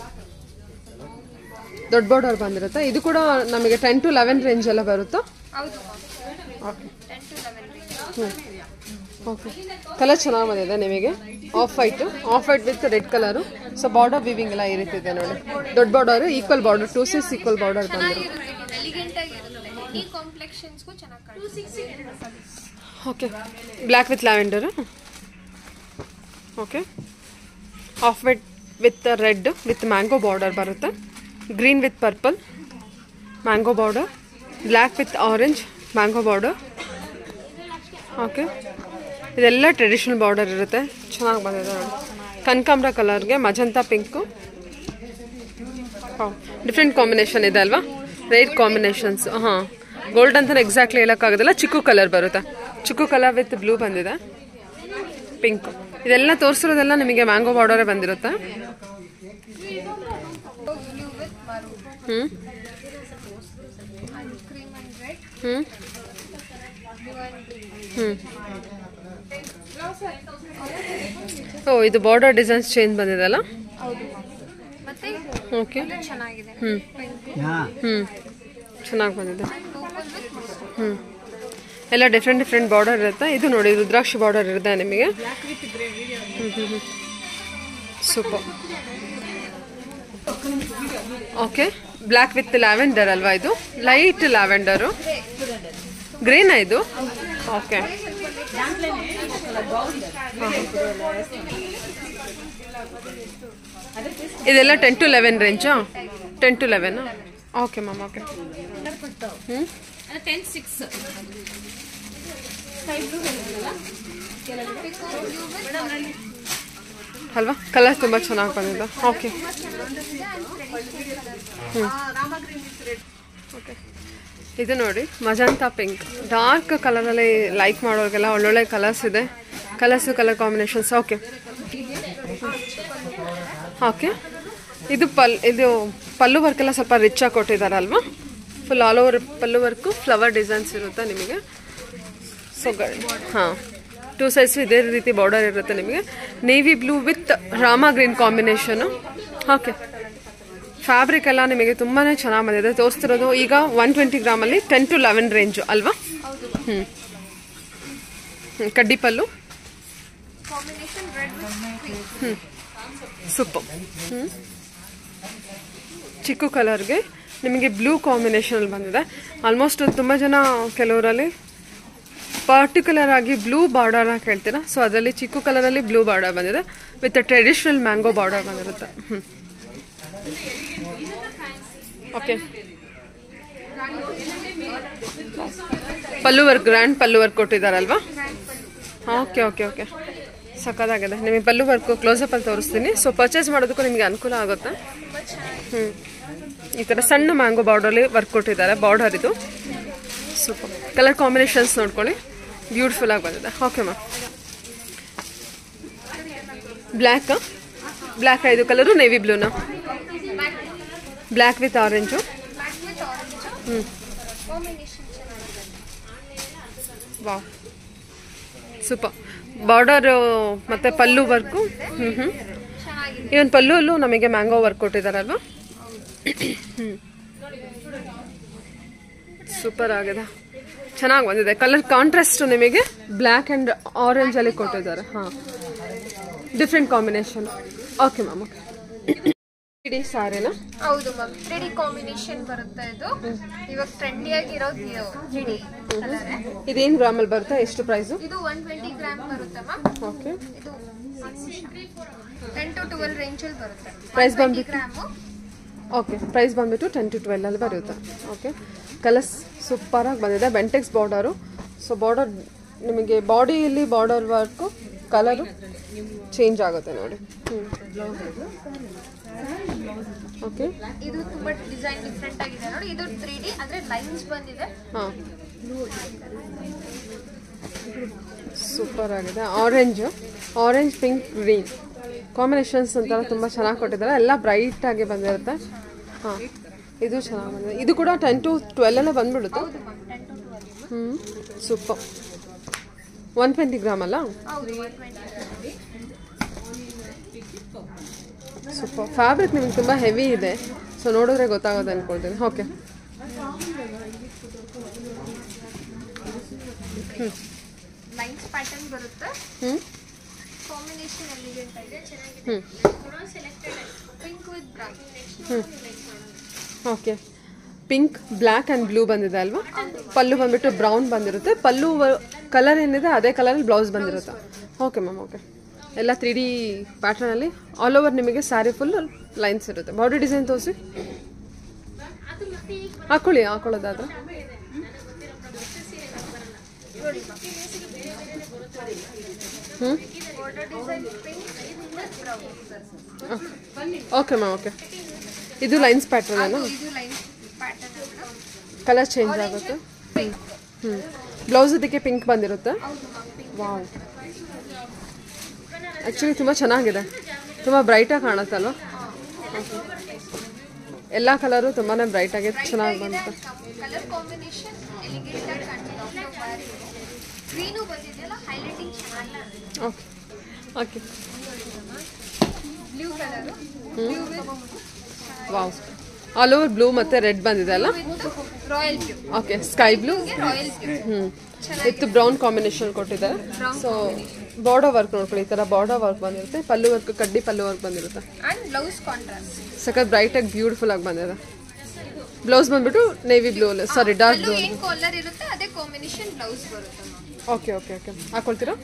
ದೊಡ್ಡ ಬಾರ್ಡರ್ ಬಂದಿರುತ್ತೆ ಇದು ಕೂಡ ನಮಗೆ ಟೆನ್ ಟು ಲೆವೆನ್ ರೇಂಜ್ ಎಲ್ಲ ಬರುತ್ತಾ ಹೌದು ma'am okay ten to eleven range okay colour ಚೆನ್ನಾಗಿ ಬಂದಿದೆ ನಿಮಗೆ off white off white with red colour so border weaving ಎಲ್ಲ ಈ ರೀತಿ ಇದೆ ನೋಡಿ ದೊಡ್ಡ border equal border two six equal border ಬಂದಿರುತ್ತೆ ಚೆನ್ನಾಗಿರುತ್ತೆ ಎಲಿಗೆಂಟ್ ಆಗಿರುತ್ತೆ ಈ ಕಾಂಪ್ಲೆಕ್ಷನ್ಸ್ಗೂ ಚೆನ್ನಾಗಿ ಕಾಣಿಸುತ್ತೆ okay black with lavender okay off white with red with mango border ಬರುತ್ತೆ green with purple mango border black with orange mango border okay ಇದೆಲ್ಲ traditional border ಇರುತ್ತೆ ಚೆನ್ನಾಗಿ ಬಂದಿದೆ ನೋಡಿ ಕನಕಾಂಬ್ರ ಕಲರ್ಗೆ ಮಜಂತಾ ಪಿಂಕು ಡಿಫ್ರೆಂಟ್ ಕಾಂಬಿನೇಷನ್ ಇದೆ ಅಲ್ವಾ ರೇರ್ ಕಾಂಬಿನೇಷನ್ಸ್ ಹಾಂ ಗೋಲ್ಡ್ ಅಂತ ಎಕ್ಸಾಕ್ಟ್ಲಿ ಹೇಳೋಕ್ಕಾಗೋದಿಲ್ಲ ಚಿಕ್ಕು ಕಲರ್ ಬರುತ್ತೆ ಚಿಕ್ಕು ಕಲರ್ ವಿತ್ ಬ್ಲೂ ಬಂದಿದೆ ಪಿಂಕ್ ಇದೆಲ್ಲ ತೋರಿಸಿರೋದೆಲ್ಲ ನಿಮಗೆ ಮ್ಯಾಂಗೋ ಬಾರ್ಡರೇ ಬಂದಿರುತ್ತೆ ಬ್ಲೂ ವಿತ್ ಮರೂನ್ ಹ್ಞೂ and cream and red ಹ್ಞೂ blue and green ಹ್ಞೂ ಓ ಇದು ಬಾರ್ಡರ್ ಡಿಸೈನ್ಸ್ ಚೇಂಜ್ ಬಂದಿದೆಲ್ಲ ಹೌದು ಮತ್ತೆ ಓಕೆ ಇದು ಚೆನ್ನಾಗಿದೆ ಹ್ಞೂ ಹ್ಞೂ ಚೆನ್ನಾಗಿ ಬಂದಿದೆ ಪರ್ಪಲ್ ವಿತ್ ಹ್ಞೂ ಎಲ್ಲ ಡಿಫ್ರೆಂಟ್ ಡಿಫ್ರೆಂಟ್ ಬಾರ್ಡರ್ ಇರುತ್ತೆ ಇದು ನೋಡಿ ರುದ್ರಾಕ್ಷಿ ಬಾರ್ಡರ್ ಇರುತ್ತೆ ನಿಮಗೆ super okay black with lavender ಅಲ್ವಾ ಇದು ಲೈಟ್ ಲ್ಯಾವೆಂಡರು ಗ್ರೇನಾ ಇದು ಓಕೆ ಇದೆಲ್ಲ ಟೆನ್ ಟು ಲೆವೆನ್ ರೇಂಜಾ ten to eleven okay ma'am okay ಹ್ಞೂ ಟೆನ್ ಸಿಕ್ಸ್ ಅಲ್ವಾ ಕಲರ್ ತುಂಬ ಚೆನ್ನಾಗಿ ಬಂದಿದೆ ಓಕೆ ಓಕೆ ಇದು ನೋಡಿ ಮಜಂತಾ ಪಿಂಕ್ ಡಾರ್ಕ್ ಕಲರಲ್ಲಿ ಲೈಕ್ ಮಾಡೋರಿಗೆಲ್ಲ ಒಳ್ಳೊಳ್ಳೆ ಕಲರ್ಸ್ ಇದೆ colours colour combinations okay okay ಇದು ಪಲ್ ಇದು ಪಲ್ಲು ವರ್ಕ್ ಎಲ್ಲ ಸ್ವಲ್ಪ ರಿಚ್ ಆಗಿ ಕೊಟ್ಟಿದ್ದಾರಲ್ವಾ full all over pallu work flower designs ಇರುತ್ತೆ ನಿಮಗೆ ಸೊ ಹಾಂ ಟೂ ಸೈಡ್ಸು ಇದೇ ರೀತಿ ಬಾರ್ಡರ್ ಇರುತ್ತೆ ನಿಮಗೆ navy blue with Rama green combination okay fabric ಎಲ್ಲ ನಿಮಗೆ ತುಂಬಾ ಚೆನ್ನಾಗಿ ಬಂದಿದೆ ತೋರಿಸ್ತಿರೋದು ಈಗ ಒನ್ ಟ್ವೆಂಟಿ ಗ್ರಾಮಲ್ಲಿ ಟೆನ್ ಟು ಲೆವೆನ್ ರೇಂಜು ಅಲ್ವಾ ಹ್ಞೂ ಹ್ಞೂ ಕಡ್ಡಿ pallu combination red with cream super ಹ್ಞೂ ಚಿಕ್ಕು ಕಲರ್ಗೆ ನಿಮಗೆ ಬ್ಲೂ ಕಾಂಬಿನೇಷನಲ್ಲಿ ಬಂದಿದೆ ಆಲ್ಮೋಸ್ಟ್ ತುಂಬ ಜನ ಕೆಲವರಲ್ಲಿ ಪರ್ಟಿಕ್ಯುಲರ್ ಆಗಿ ಬ್ಲೂ ಬಾರ್ಡರ್ ಕೇಳ್ತೀರಾ ಸೊ ಅದರಲ್ಲಿ ಚಿಕ್ಕು ಕಲರಲ್ಲಿ ಬ್ಲೂ ಬಾರ್ಡರ್ ಬಂದಿದೆ ವಿತ್ ಟ್ರೆಡಿಷನಲ್ ಮ್ಯಾಂಗೋ ಬಾರ್ಡರ್ ಬಂದಿರುತ್ತೆ ಹ್ಞೂ okay pallu work grand pallu work ಕೊಟ್ಟಿದ್ದಾರಲ್ವಾ ಓಕೆ ಓಕೆ ಓಕೆ ಸಕ್ಕದಾಗಿದೆ ನಿಮಗೆ ಪಲ್ಲು ವರ್ಕ್ ಕ್ಲೋಸಪ್ ಅಲ್ಲಿ ತೋರಿಸ್ತೀನಿ ಸೊ ಪರ್ಚೇಸ್ ಮಾಡೋದಕ್ಕೂ ನಿಮಗೆ ಅನುಕೂಲ ಆಗುತ್ತೆ ಹ್ಞೂ ಈ ಥರ ಸಣ್ಣ ಮ್ಯಾಂಗೋ ಬಾರ್ಡರ್ಲಿ ವರ್ಕ್ ಕೊಟ್ಟಿದ್ದಾರೆ ಬಾರ್ಡರ್ ಇದು ಸೂಪರ್ ಕಲರ್ ಕಾಂಬಿನೇಷನ್ಸ್ ನೋಡ್ಕೊಳ್ಳಿ ಬ್ಯೂಟಿಫುಲ್ ಆಗಿ ಬಂದಿದೆ ಓಕೆ ಮ್ಯಾಮ್ ಬ್ಲ್ಯಾಕ್ ಬ್ಲ್ಯಾಕ್ ಇದು ಕಲರು ನೇವಿ ಬ್ಲೂನ black with orange black with orange ಹ್ಞೂ ಕಾಂಬಿನೇಷನ್ ಚೆನ್ನಾಗಿದೆ ವಾವ್ ಸೂಪರ್ ಬಾರ್ಡರ್ ಮತ್ತೆ ಪಲ್ಲು ವರ್ಕು ಹ್ಞೂ ಹ್ಞೂ ಚೆನ್ನಾಗಿದೆ ಇವನ್ ಪಲ್ಲು ಅಲ್ಲೂ ನಮಗೆ ಮ್ಯಾಂಗೋ ವರ್ಕ್ ಕೊಟ್ಟಿದ್ದಾರಲ್ವಾ ಸೂಪರ್ ಆಗಿದೆ ಚೆನ್ನಾಗಿ ಬಂದಿದೆ ಕಲರ್ ಕಾಂಟ್ರಾಸ್ಟ್ ನಿಮಗೆ ಬ್ಲ್ಯಾಕ್ ಆ್ಯಂಡ್ ಆರೆಂಜ್ ಅಲ್ಲಿ ಕೊಟ್ಟಿದ್ದಾರೆ ಹಾಂ different combination okay ma'am okay ಇಡೀ ಸಾರಿನಾ ಹೌದು ಮ್ಯಾಮ್ ತ್ರೀ ಕಾಂಬಿನೇಷನ್ ಬರುತ್ತೆ ಇದು ಇವಾಗ ಟ್ರೆಂಡಿ ಆಗಿರೋದು ತ್ರೀ ಕಲರ್ ಇದೇನು ಗ್ರಾಮಲ್ಲಿ ಬರುತ್ತೆ ಎಷ್ಟು ಪ್ರೈಸು ಇದು ಒನ್ ಟ್ವೆಂಟಿ ಗ್ರಾಮ್ ಬರುತ್ತೆ ಮ್ಯಾಮ್ ಓಕೆ ಇದು ಟೆನ್ ಟು ಟ್ವೆಲ್ ರೇಂಜ್ ಅಲ್ಲಿ ಬರುತ್ತೆ Price ಬಂದ್ಬಿಟ್ಟು? ಗ್ರಾಮು ಓಕೆ ಪ್ರೈಸ್ ಬಂದ್ಬಿಟ್ಟು ಟೆನ್ ಟು ಟ್ವೆಲ್ ಅಲ್ಲಿ ಬರುತ್ತೆ ಓಕೆ ಕಲರ್ಸ್ ಸೂಪರಾಗಿ ಬಂದಿದೆ ಬೆಂಟೆಕ್ಸ್ ಬಾರ್ಡರು ಸೊ ಬಾರ್ಡರ್ ನಿಮಗೆ ಬಾಡಿಯಲ್ಲಿ ಬಾರ್ಡರ್ ವರ್ಕು ಕಲರು ಚೇಂಜ್ ಆಗುತ್ತೆ ನೋಡಿ ಓಕೆ ಇದು ತುಂಬಾ ಡಿಸೈನ್ ಡಿಫ್ರೆಂಟ್ ಆಗಿದೆ ನೋಡಿ ಇದು ತ್ರೀ ಡಿ ಅಂದ್ರೆ ಲೈನ್ಸ್ ಬಂದಿದೆ ಹಾಂ ಸೂಪರ್ ಆಗಿದೆ orange orange pink green combinations ಒಂಥರ ತುಂಬ ಚೆನ್ನಾಗಿ ಕೊಟ್ಟಿದ್ದಾರೆ ಎಲ್ಲ ಬ್ರೈಟ್ ಆಗಿ ಬಂದಿರುತ್ತೆ ಹಾಂ ಇದು ಚೆನ್ನಾಗಿ ಬಂದಿದೆ ಇದು ಕೂಡ ಟೆನ್ ಟು ಟ್ವೆಲ್ ಅಲ್ಲೇ ಬಂದ್ಬಿಡುತ್ತೆ ಹೌದು ಮ್ಯಾಮ್ ಟೆನ್ ಟು ಟ್ವೆಲ್ ಹ್ಞೂ ಸೂಪರ್ ಒನ್ ಟ್ವೆಂಟಿ ಗ್ರಾಮ್ ಅಲ್ಲ ಹೌದು ಒನ್ ಟ್ವೆಂಟಿ ಸೂಪರ್ ಫ್ಯಾಬ್ರಿಕ್ ನಿಮ್ಗೆ ತುಂಬ ಹೆವಿ ಇದೆ ಸೊ ನೋಡಿದ್ರೆ ಗೊತ್ತಾಗೋದು ಅನ್ಕೊಳ್ತೀನಿ ಓಕೆ ಲೈನ್ಸ್ ಪ್ಯಾಟರ್ನ್ ಬರುತ್ತೆ ಹ್ಞೂ ಕಾಂಬಿನೇಷನ್ ಎಲಿಗೆಂಟ್ ಆಗಿದೆ ಚೆನ್ನಾಗಿದೆ ಹ್ಞೂ pink with brown okay pink black and blue ಬಂದಿದೆ ಅಲ್ವಾ ಪಲ್ಲು ಬಂದ್ಬಿಟ್ಟು ಬ್ರೌನ್ ಬಂದಿರುತ್ತೆ ಪಲ್ಲು ಕಲರ್ ಏನಿದೆ ಅದೇ ಕಲರಲ್ಲಿ ಬ್ಲೌಸ್ ಬಂದಿರುತ್ತೆ ಓಕೆ ಮ್ಯಾಮ್ ಓಕೆ ಎಲ್ಲ ತ್ರೀ ಡಿ ಪ್ಯಾಟರ್ನಲ್ಲಿ ಆಲ್ ಓವರ್ ನಿಮಗೆ ಸ್ಯಾರಿ ಫುಲ್ ಲೈನ್ಸ್ ಇರುತ್ತೆ ಬಾಡಿ ಡಿಸೈನ್ ತೋರಿಸಿ ಹಾಕೊಳ್ಳಿ ಹಾಕೊಳ್ಳೋದಾದ್ರೆ ಹ್ಞೂ border design pink with brown okay ma'am okay ಇದು ಲೈನ್ಸ್ ಪ್ಯಾಟರ್ನ್ ಇದು ಲೈನ್ಸ್ ಪ್ಯಾಟರ್ನ್ ಕಲರ್ ಚೇಂಜ್ ಆಗುತ್ತೆ ಪಿಂಕ್ ಹ್ಞೂ ಬ್ಲೌಸ್ ಅದಕ್ಕೆ ಪಿಂಕ್ ಬಂದಿರುತ್ತೆ ಹೌದು ಮ್ಯಾಮ್ ಪಿಂಕ್ ವಾವ್ ಆ್ಯಕ್ಚುಲಿ ತುಂಬ ಚೆನ್ನಾಗಿದೆ ತುಂಬ ಬ್ರೈಟಾಗಿ ಕಾಣುತ್ತಲ್ವ ಎಲ್ಲ ಕಲರು ತುಂಬಾ ಬ್ರೈಟಾಗಿ ಚೆನ್ನಾಗಿ ಬಂತು ಕಲರ್ ಕಾಂಬಿನೇಷನ್ ಎಲಿಗೆಂಟ್ ಆಗಿ ಕಾಣ್ತಿದೆ ಗ್ರೀನು ಬಂದಿದೆಯಲ್ಲ ಹೈಲೈಟಿಂಗ್ ಚೆನ್ನಾಗಿದೆ okay okay blue colour blue with wow all over blue ಮತ್ತು ರೆಡ್ ಬಂದಿದೆ ಅಲ್ಲ with royal blue okay sky blue royal blue ಹ್ಞೂ ವಿತ್ ಬ್ರೌನ್ ಕಾಂಬಿನೇಷನ್ ಕೊಟ್ಟಿದ್ದಾರೆ ಸೊ ಬಾರ್ಡರ್ ವರ್ಕ್ ನೋಡ್ಕೊಳ್ಳಿ ಈ ಥರ ಬಾರ್ಡರ್ ವರ್ಕ್ ಬಂದಿರುತ್ತೆ ಪಲ್ಲು ವರ್ಕ್ ಕಡ್ಡಿ ಪಲ್ಲು ವರ್ಕ್ ಬಂದಿರುತ್ತೆ ಅಂಡ್ ಬ್ಲೌಸ್ ಕಾಂಟ್ರಾಸ್ಟ್ ಸಖತ್ ಬ್ರೈಟಾಗಿ ಬ್ಯೂಟಿಫುಲ್ ಆಗಿ ಬಂದಿದೆ ಬ್ಲೌಸ್ ಬಂದ್ಬಿಟ್ಟು ನೇವಿ ಬ್ಲೂ ಸಾರಿ ಡಾರ್ಕ್ ಅಲ್ಲೂ ಬ್ಲೂ ಏನ್ ಕಲರ್ ಇರುತ್ತೆ ಅದೇ ಕಾಂಬಿನೇಷನ್ ಬ್ಲೌಸ್ ಬರುತ್ತೆ ಮ್ಯಾಮ್ ಓಕೆ ಓಕೆ ಓಕೆ ಹಾಕೊಳ್ತೀರಾ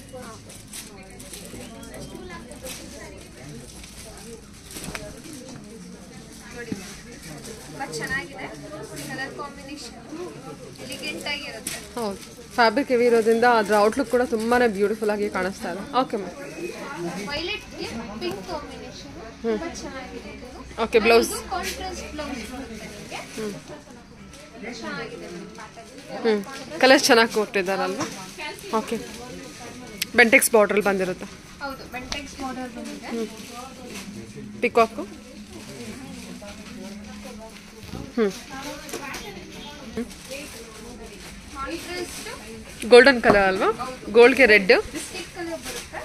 ನೋಡಿ ತುಂಬಾ ಚೆನ್ನಾಗಿದೆ ಕಲರ್ ಕಾಂಬಿನೇಷನ್ ಎಲಿಗೆಂಟ್ ಆಗಿರುತ್ತೆ ಹೌದು ಫ್ಯಾಬ್ರಿಕ್ ಹೆವಿ ಇರೋದ್ರಿಂದ ಅದ್ರ ಔಟ್ಲುಕ್ ಕೂಡ ತುಂಬಾನೇ ಬ್ಯೂಟಿಫುಲ್ ಆಗಿ ಕಾಣಿಸ್ತಾ ಇದೆ ಓಕೆ ಮ್ಯಾಮ್ ವೈಲೆಟ್ಗೆ ಪಿಂಕ್ ಕಾಂಬಿನೇಷನ್ ತುಂಬಾ ಚೆನ್ನಾಗಿದೆ ಇದು ಓಕೆ ಬ್ಲೌಸ್ ಕಾಂಟ್ರಾಸ್ಟ್ ಬ್ಲೌಸ್ ಬರುತ್ತೆ ನಿಮಗೆ ಚೆನ್ನಾಗಿದೆ ಪ್ಯಾಟರ್ನ್ ಹ್ಞೂ ಕಲರ್ ಚೆನ್ನಾಗಿ ಕೊಟ್ಟಿದ್ದಾರಲ್ವಾ ಓಕೆ ಬೆಂಟೆಕ್ಸ್ ಬಾರ್ಡ್ರಲ್ಲಿ ಬಂದಿರುತ್ತೆ ಹೌದು ಬೆಂಟೆಕ್ಸ್ ಬಾರ್ಡರ್ ಬಂದಿದೆ ಪಿಕಾಕು ಹ್ಞೂ ಕಾಂಟ್ರಾಸ್ಟ್ ಗೋಲ್ಡನ್ ಕಲರ್ ಅಲ್ವಾ ಗೋಲ್ಡ್ಗೆ ರೆಡ್ ಬಿಸ್ಕೆಟ್ ಕಲರ್ ಬರುತ್ತೆ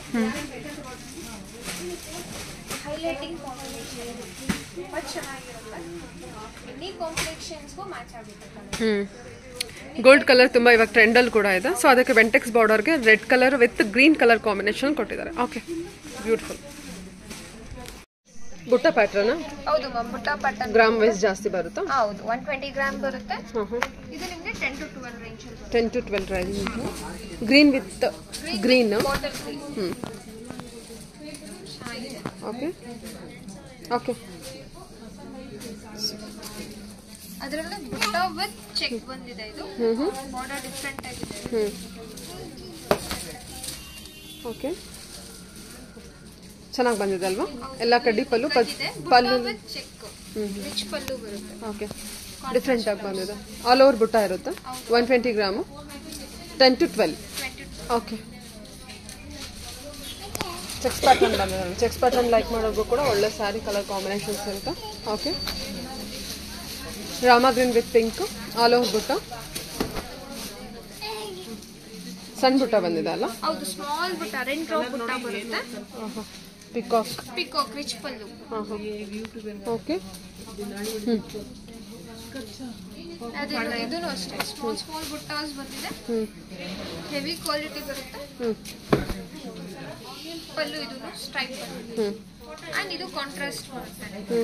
ಹೈಲೈಟಿಂಗ್ ಕಾಂಬಿನೇಷನ್ ತುಂಬಾ ಚೆನ್ನಾಗಿರುತ್ತೆ ಎನಿ ಕಾಂಪ್ಲೆಕ್ಷನ್ಸ್ಗೂ ಮ್ಯಾಚ್ ಆಗುತ್ತೆ ಕಲರ್ ಹ್ಞೂ ಗೋಲ್ಡ್ ಕಲರ್ ತುಂಬ ಇವಾಗ ಟ್ರೆಂಡಲ್ಲಿ ಕೂಡ ಇದೆ ಸೊ ಅದಕ್ಕೆ ಬೆಂಟೆಕ್ಸ್ ಬಾರ್ಡರ್ಗೆ red colour with green colour combination ಕೊಟ್ಟಿದ್ದಾರೆ ಓಕೆ ಬ್ಯೂಟಿಫುಲ್ ಬುಟ್ಟ ಪ್ಯಾಟ್ರನ್ ಹೌದು ಮ್ಯಾಮ್ ಬುಟ್ಟ ಪಟ್ಟನ್ ಗ್ರಾಮ್ ವೈಸ್ ಜಾಸ್ತಿ ಬರುತ್ತಾ ಹೌದು ಒನ್ ಟ್ವೆಂಟಿ ಗ್ರಾಮ್ ಬರುತ್ತೆ ಹಾಂ ಹಾಂ ಇದು ನಿಮಗೆ ಟೆನ್ ಟು ಟ್ವೆಲ್ ರೇಂಜ್ ಬರುತ್ತೆ ten to twelve range green with green bottle green ಹ್ಞೂ ಚೆನ್ನಾಗಿದೆ ಓಕೆ ಓಕೆ ಅದರಲ್ಲಿ ಬುಟ್ಟ ವಿತ್ ಚೆಕ್ ಬಂದಿದೆ ಇದು ಹ್ಞೂ ಹ್ಞೂ ಬಾರ್ಡರ್ ಡಿಫ್ರೆಂಟ್ ಆಗಿದೆ ಹ್ಞೂ ಓಕೆ ಚೆನ್ನಾಗಿ ಬಂದಿದೆ ಅಲ್ವಾ ಎಲ್ಲ ಕಡ್ಡಿ ಪಲ್ಲು ಪ- ಇದೆ ಪಲ್ಲು ಬುಟ್ಟ ವಿತ್ ಚೆಕ್ ರಿಚ್ ಪಲ್ಲು ಬರುತ್ತೆ ಓಕೆ ಡಿಫ್ರೆಂಟ್ ಆಗಿ ಬಂದಿದೆ ಆಲ್ ಓವರ್ ಬುಟ್ಟ ಇರುತ್ತೆ one twenty gram ten to twelve twenty okay checks pattern ಬಂದಿದೆ ಚೆಕ್ಸ್ ಪ್ಯಾಟರ್ನ್ ಲೈಕ್ ಮಾಡೋರ್ಗೂ ಕೂಡ ಒಳ್ಳೆ ಸ್ಯಾರಿ ಕಲರ್ ಕಾಂಬಿನೇಷನ್ಸ್ ಇರುತ್ತೆ ಓಕೆ ರಾಮ green with pink all over ಬುಟ್ಟ ಸಣ್ಣ ಬುಟ್ಟ ಬಂದಿದೆ ಅಲ್ಲ ಹೌದು ಸ್ಮಾಲ್ ಬುಟ್ಟ ರೆಂಟ್ ರೋ ಬುಟ್ಟ ಬರುತ್ತೆ ಪಿಕಾಕ್ ಪಿಕಾಕ್ ರಿಚ್ ಪಲ್ಲು ಹಾಂ ಹಾಂ ಓಕೆ ಅದೇ ನೋಡಿ, ಇದೂನು ಅಷ್ಟೇ ಸ್ಮಾಲ್ ಸ್ಮಾಲ್ ಬುಟ್ಟಾಸ್ ಬಂದಿದೆ ಹ್ಞೂ ಹೆವಿ ಕ್ವಾಲಿಟಿ ಬರುತ್ತೆ ಹ್ಞೂ ಪಲ್ಲು ಇದೂನು ಸ್ಟ್ರೈಪ್ ಪಲ್ಲು ಹ್ಞೂ ಅಂಡ್ ಇದು ಕಾಂಟ್ರಾಸ್ಟ್ ಬರುತ್ತೆ ಹ್ಞೂ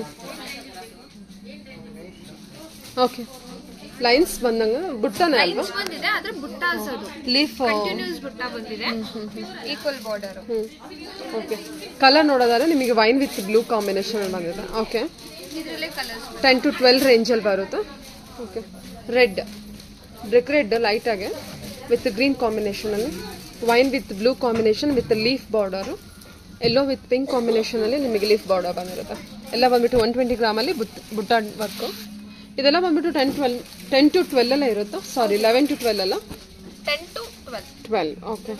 ಓಕೆ ಲೈನ್ಸ್ ಬಂದಂಗ ಬುಟ್ಟನೇ ಅಲ್ವಾ ಲೈನ್ಸ್ ಬಂದಿದೆ ಆದ್ರೆ ಬುಟ್ಟಾಸ್ ಅದು ಲೀಫ್ ಕಂಟಿನ್ಯೂಸ್ ಬುಟ್ಟ ಬಂದಿದೆ ಈಕ್ವಲ್ ಬಾರ್ಡರ್ ಹ್ಞೂ ಓಕೆ ಕಲರ್ ನೋಡೋದಾದ್ರೆ ನಿಮಗೆ ವೈನ್ ವಿತ್ ಬ್ಲೂ ಕಾಂಬಿನೇಷನ್ ಬಂದಿದೆ ಓಕೆ ಇದರಲ್ಲೇ ಕಲರ್ಸ್ ಟೆನ್ ಟು ಟ್ವೆಲ್ ರೇಂಜಲ್ಲಿ ಬರುತ್ತೆ ಓಕೆ ರೆಡ್ ಬ್ರಿಕ್ ರೆಡ್ ಲೈಟಾಗೆ ವಿತ್ ಗ್ರೀನ್ ಕಾಂಬಿನೇಷನಲ್ಲಿ wine with blue combination with leaf border yellow with pink ಕಾಂಬಿನೇಷನಲ್ಲಿ ನಿಮಗೆ ಲೀಫ್ ಬಾರ್ಡರ್ ಬಂದಿರುತ್ತೆ ಎಲ್ಲ ಬಂದ್ಬಿಟ್ಟು ಒನ್ ಟ್ವೆಂಟಿ ಗ್ರಾಮಲ್ಲಿ ಬುಟ್ ಬುಟ್ಟ ವರ್ಕು ಇದೆಲ್ಲ ಬಂದ್ಬಿಟ್ಟು ಟೆನ್ ಟ್ವೆಲ್ ಟೆನ್ ಟು ಟ್ವೆಲ್ಲಲ್ಲೇ ಇರುತ್ತಾ ಸಾರಿ ಲೆವೆನ್ ಟು ಟ್ವೆಲ್ ಅಲ್ಲ ten to twelve twelve okay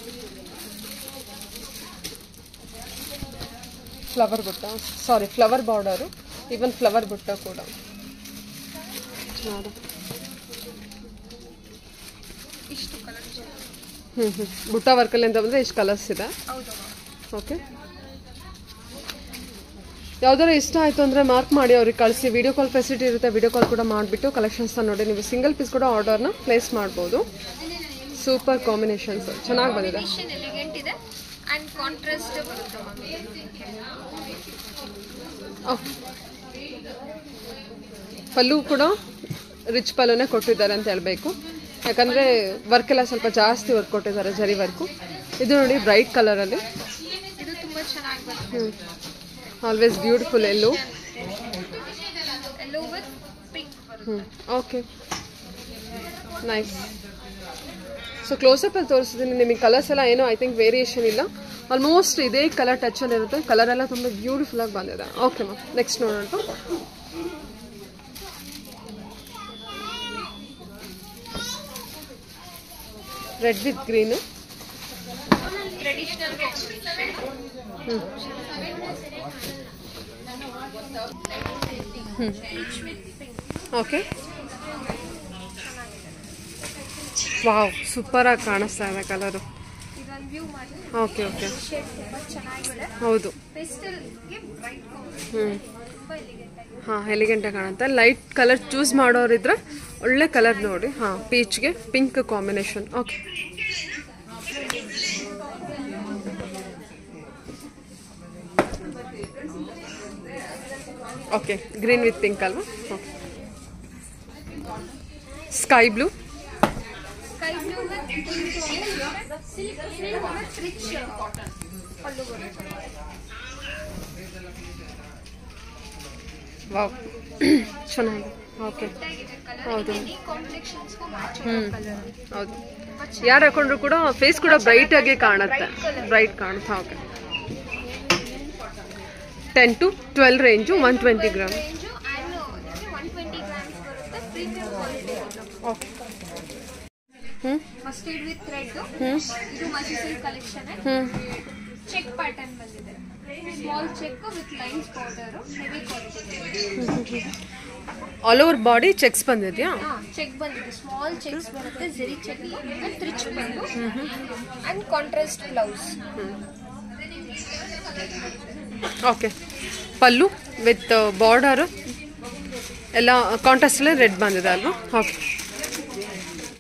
flower ಬುಟ್ಟ sari flower border even flower ಬುಟ್ಟ ಕೂಡ ಚೆನ್ನಾಗಿದೆ ಇಷ್ಟು ಕಲರ್ ಹ್ಞೂ ಹ್ಞೂ ಬುಟ್ಟ ವರ್ಕಲ್ಲಿ ಅಂತ ಬಂದರೆ ಇಷ್ಟು ಕಲರ್ಸ್ ಇದೆ ಹೌದು ಓಕೆ ಯಾವ್ದಾರ ಇಷ್ಟ ಆಯಿತು ಅಂದರೆ ಮಾರ್ಕ್ ಮಾಡಿ ಅವ್ರಿಗೆ ಕಳಿಸಿ ವಿಡಿಯೋ ಕಾಲ್ ಫೆಸಿಲಿಟಿ ಇರುತ್ತೆ ವಿಡಿಯೋ ಕಾಲ್ ಕೂಡ ಮಾಡಿಬಿಟ್ಟು ಕಲೆಕ್ಷನ್ಸ್ನ ನೋಡಿ ನೀವು ಸಿಂಗಲ್ ಪೀಸ್ ಕೂಡ ಆರ್ಡರ್ನ ಪ್ಲೇಸ್ ಮಾಡ್ಬೋದು ಸೂಪರ್ ಕಾಂಬಿನೇಷನ್ಸ್ ಚೆನ್ನಾಗಿ ಬಂದಿದೆ ಕಾಂಬಿನೇಷನ್ ಎಲಿಗೆಂಟ್ ಇದೆ ಅಂಡ್ ಕಾಂಟ್ರಾಸ್ಟ್ ಬರುತ್ತೆ ಓಕೆ ಪಲ್ಲು ಕೂಡ ರಿಚ್ ಪಲ್ಲುನೇ ಕೊಟ್ಟಿದ್ದಾರೆ ಅಂತ ಹೇಳಬೇಕು ಯಾಕಂದರೆ ವರ್ಕ್ ಎಲ್ಲ ಸ್ವಲ್ಪ ಜಾಸ್ತಿ ವರ್ಕ್ ಕೊಟ್ಟಿದ್ದಾರೆ ಜರಿ ವರ್ಕು ಇದು ನೋಡಿ ಬ್ರೈಟ್ ಕಲರಲ್ಲಿ ಇದು ತುಂಬಾ ಚೆನ್ನಾಗಿ ಬರುತ್ತೆ ಹ್ಞೂ ಆಲ್ವೇಸ್ ಬ್ಯೂಟಿಫುಲ್ ಎಲ್ಲು ಎಲ್ಲೋ ವಿತ್ ಪಿಂಕ್ ಬರುತ್ತೆ ಹ್ಞೂ ಓಕೆ ನೈಸ್ ಸೊ ಕ್ಲೋಸಪ್ಪಲ್ಲಿ ತೋರಿಸಿದ್ದೀನಿ ನಿಮಗೆ ಕಲರ್ಸ್ ಎಲ್ಲ ಏನೋ ಐ ಥಿಂಕ್ ವೇರಿಯೇಷನ್ ಇಲ್ಲ ಆಲ್ಮೋಸ್ಟ್ ಇದೇ ಕಲರ್ ಟಚಲ್ಲಿ ಇರುತ್ತೆ ಕಲರ್ ಎಲ್ಲ ತುಂಬ ಬ್ಯೂಟಿಫುಲ್ ಆಗಿ ಬಂದಿದೆ ಓಕೆ ಮ್ಯಾಮ್ ನೆಕ್ಸ್ಟ್ ನೋಡೋಣ ರೆಡ್ ವಿತ್ ಗ್ರೀನು ಟ್ರೆಡಿಷನಲ್ ಹ್ಞೂ ಓಕೆ ವಾವ್ ಸೂಪರಾಗಿ ಕಾಣಿಸ್ತಾ ಇದೆ ಕಲರು ಇದೊಂದು ವ್ಯೂ ಮಾಡಿ ಓಕೆ ಓಕೆ ಶೇಡ್ ತುಂಬಾ ಚೆನ್ನಾಗಿದೆ ಹೌದು ಪೆಸ್ಟಲ್ಗೆ ಬ್ರೈಟ್ ಹ್ಞೂ ತುಂಬಾ ಎಲಿಗೆಂಟ್ ಆಗಿದೆ ಹಾಂ ಎಲಿಗೆಂಟಾಗಿ ಕಾಣುತ್ತೆ ಲೈಟ್ ಕಲರ್ ಚೂಸ್ ಮಾಡೋರಿದ್ರೆ ಒಳ್ಳೆ ಕಲರ್ ನೋಡಿ ಹಾಂ ಪೀಚ್ಗೆ pink combination okay okay green with pink ಅಲ್ವಾ okay sky blue sky blue with silk with rich cotton pallu ಬರುತ್ತೆ ವಾವ್ ಚೆನ್ನಾಗಿದೆ ಓಕೆ ಆಗಿದೆ ಕಲರ್ ಹೌದು. ಎನಿ ಕಾಂಪ್ಲೆಕ್ಷನ್ಸ್ಗೂ ಮ್ಯಾಚ್ ಆಗೋ ಕಲರ್ ಹೌದು ಯಾರು ಹಾಕೊಂಡ್ರು ಕೂಡ ಫೇಸ್ ಕೂಡ ಬ್ರೈಟ್ ಆಗಿ ಕಾಣುತ್ತೆ ಬ್ರೈಟ್ ಕಾಣುತ್ತೆ okay ten to twelve range one twenty gram range and one twenty grams ಬರುತ್ತೆ ಪ್ರೀಮಿಯಂ ಕ್ವಾಲಿಟಿ ಓಕೆ ಹ್ಞೂ ಮಸ್ಟರ್ಡ್ ವಿತ್ ರೆಡ್ ಹ್ಞೂ ಇದು ಮಸಿ ಸಿಲ್ಕ್ ಕಲೆಕ್ಷನ್ ಹ್ಞೂ ಚೆಕ್ ಪ್ಯಾಟರ್ನ್ ಬಂದಿದೆ small check with lines border heavy quality all over body checks ಬಂದಿದೆಯಾ ಹಾ check ಬಂದಿದೆ ಸ್ಮಾಲ್ ಚೆಕ್ಸ್ ಬರುತ್ತೆ ಜರಿ ಚೆಕ್ ಅಂಡ್ ರಿಚ್ ಬಂದು and contrast blouse okay pallu with border ಎಲ್ಲ ಕಾಂಟ್ರಾಸ್ಟಲ್ಲೇ ರೆಡ್ ಬಂದಿದೆ ಅಲ್ವಾ ಓಕೆ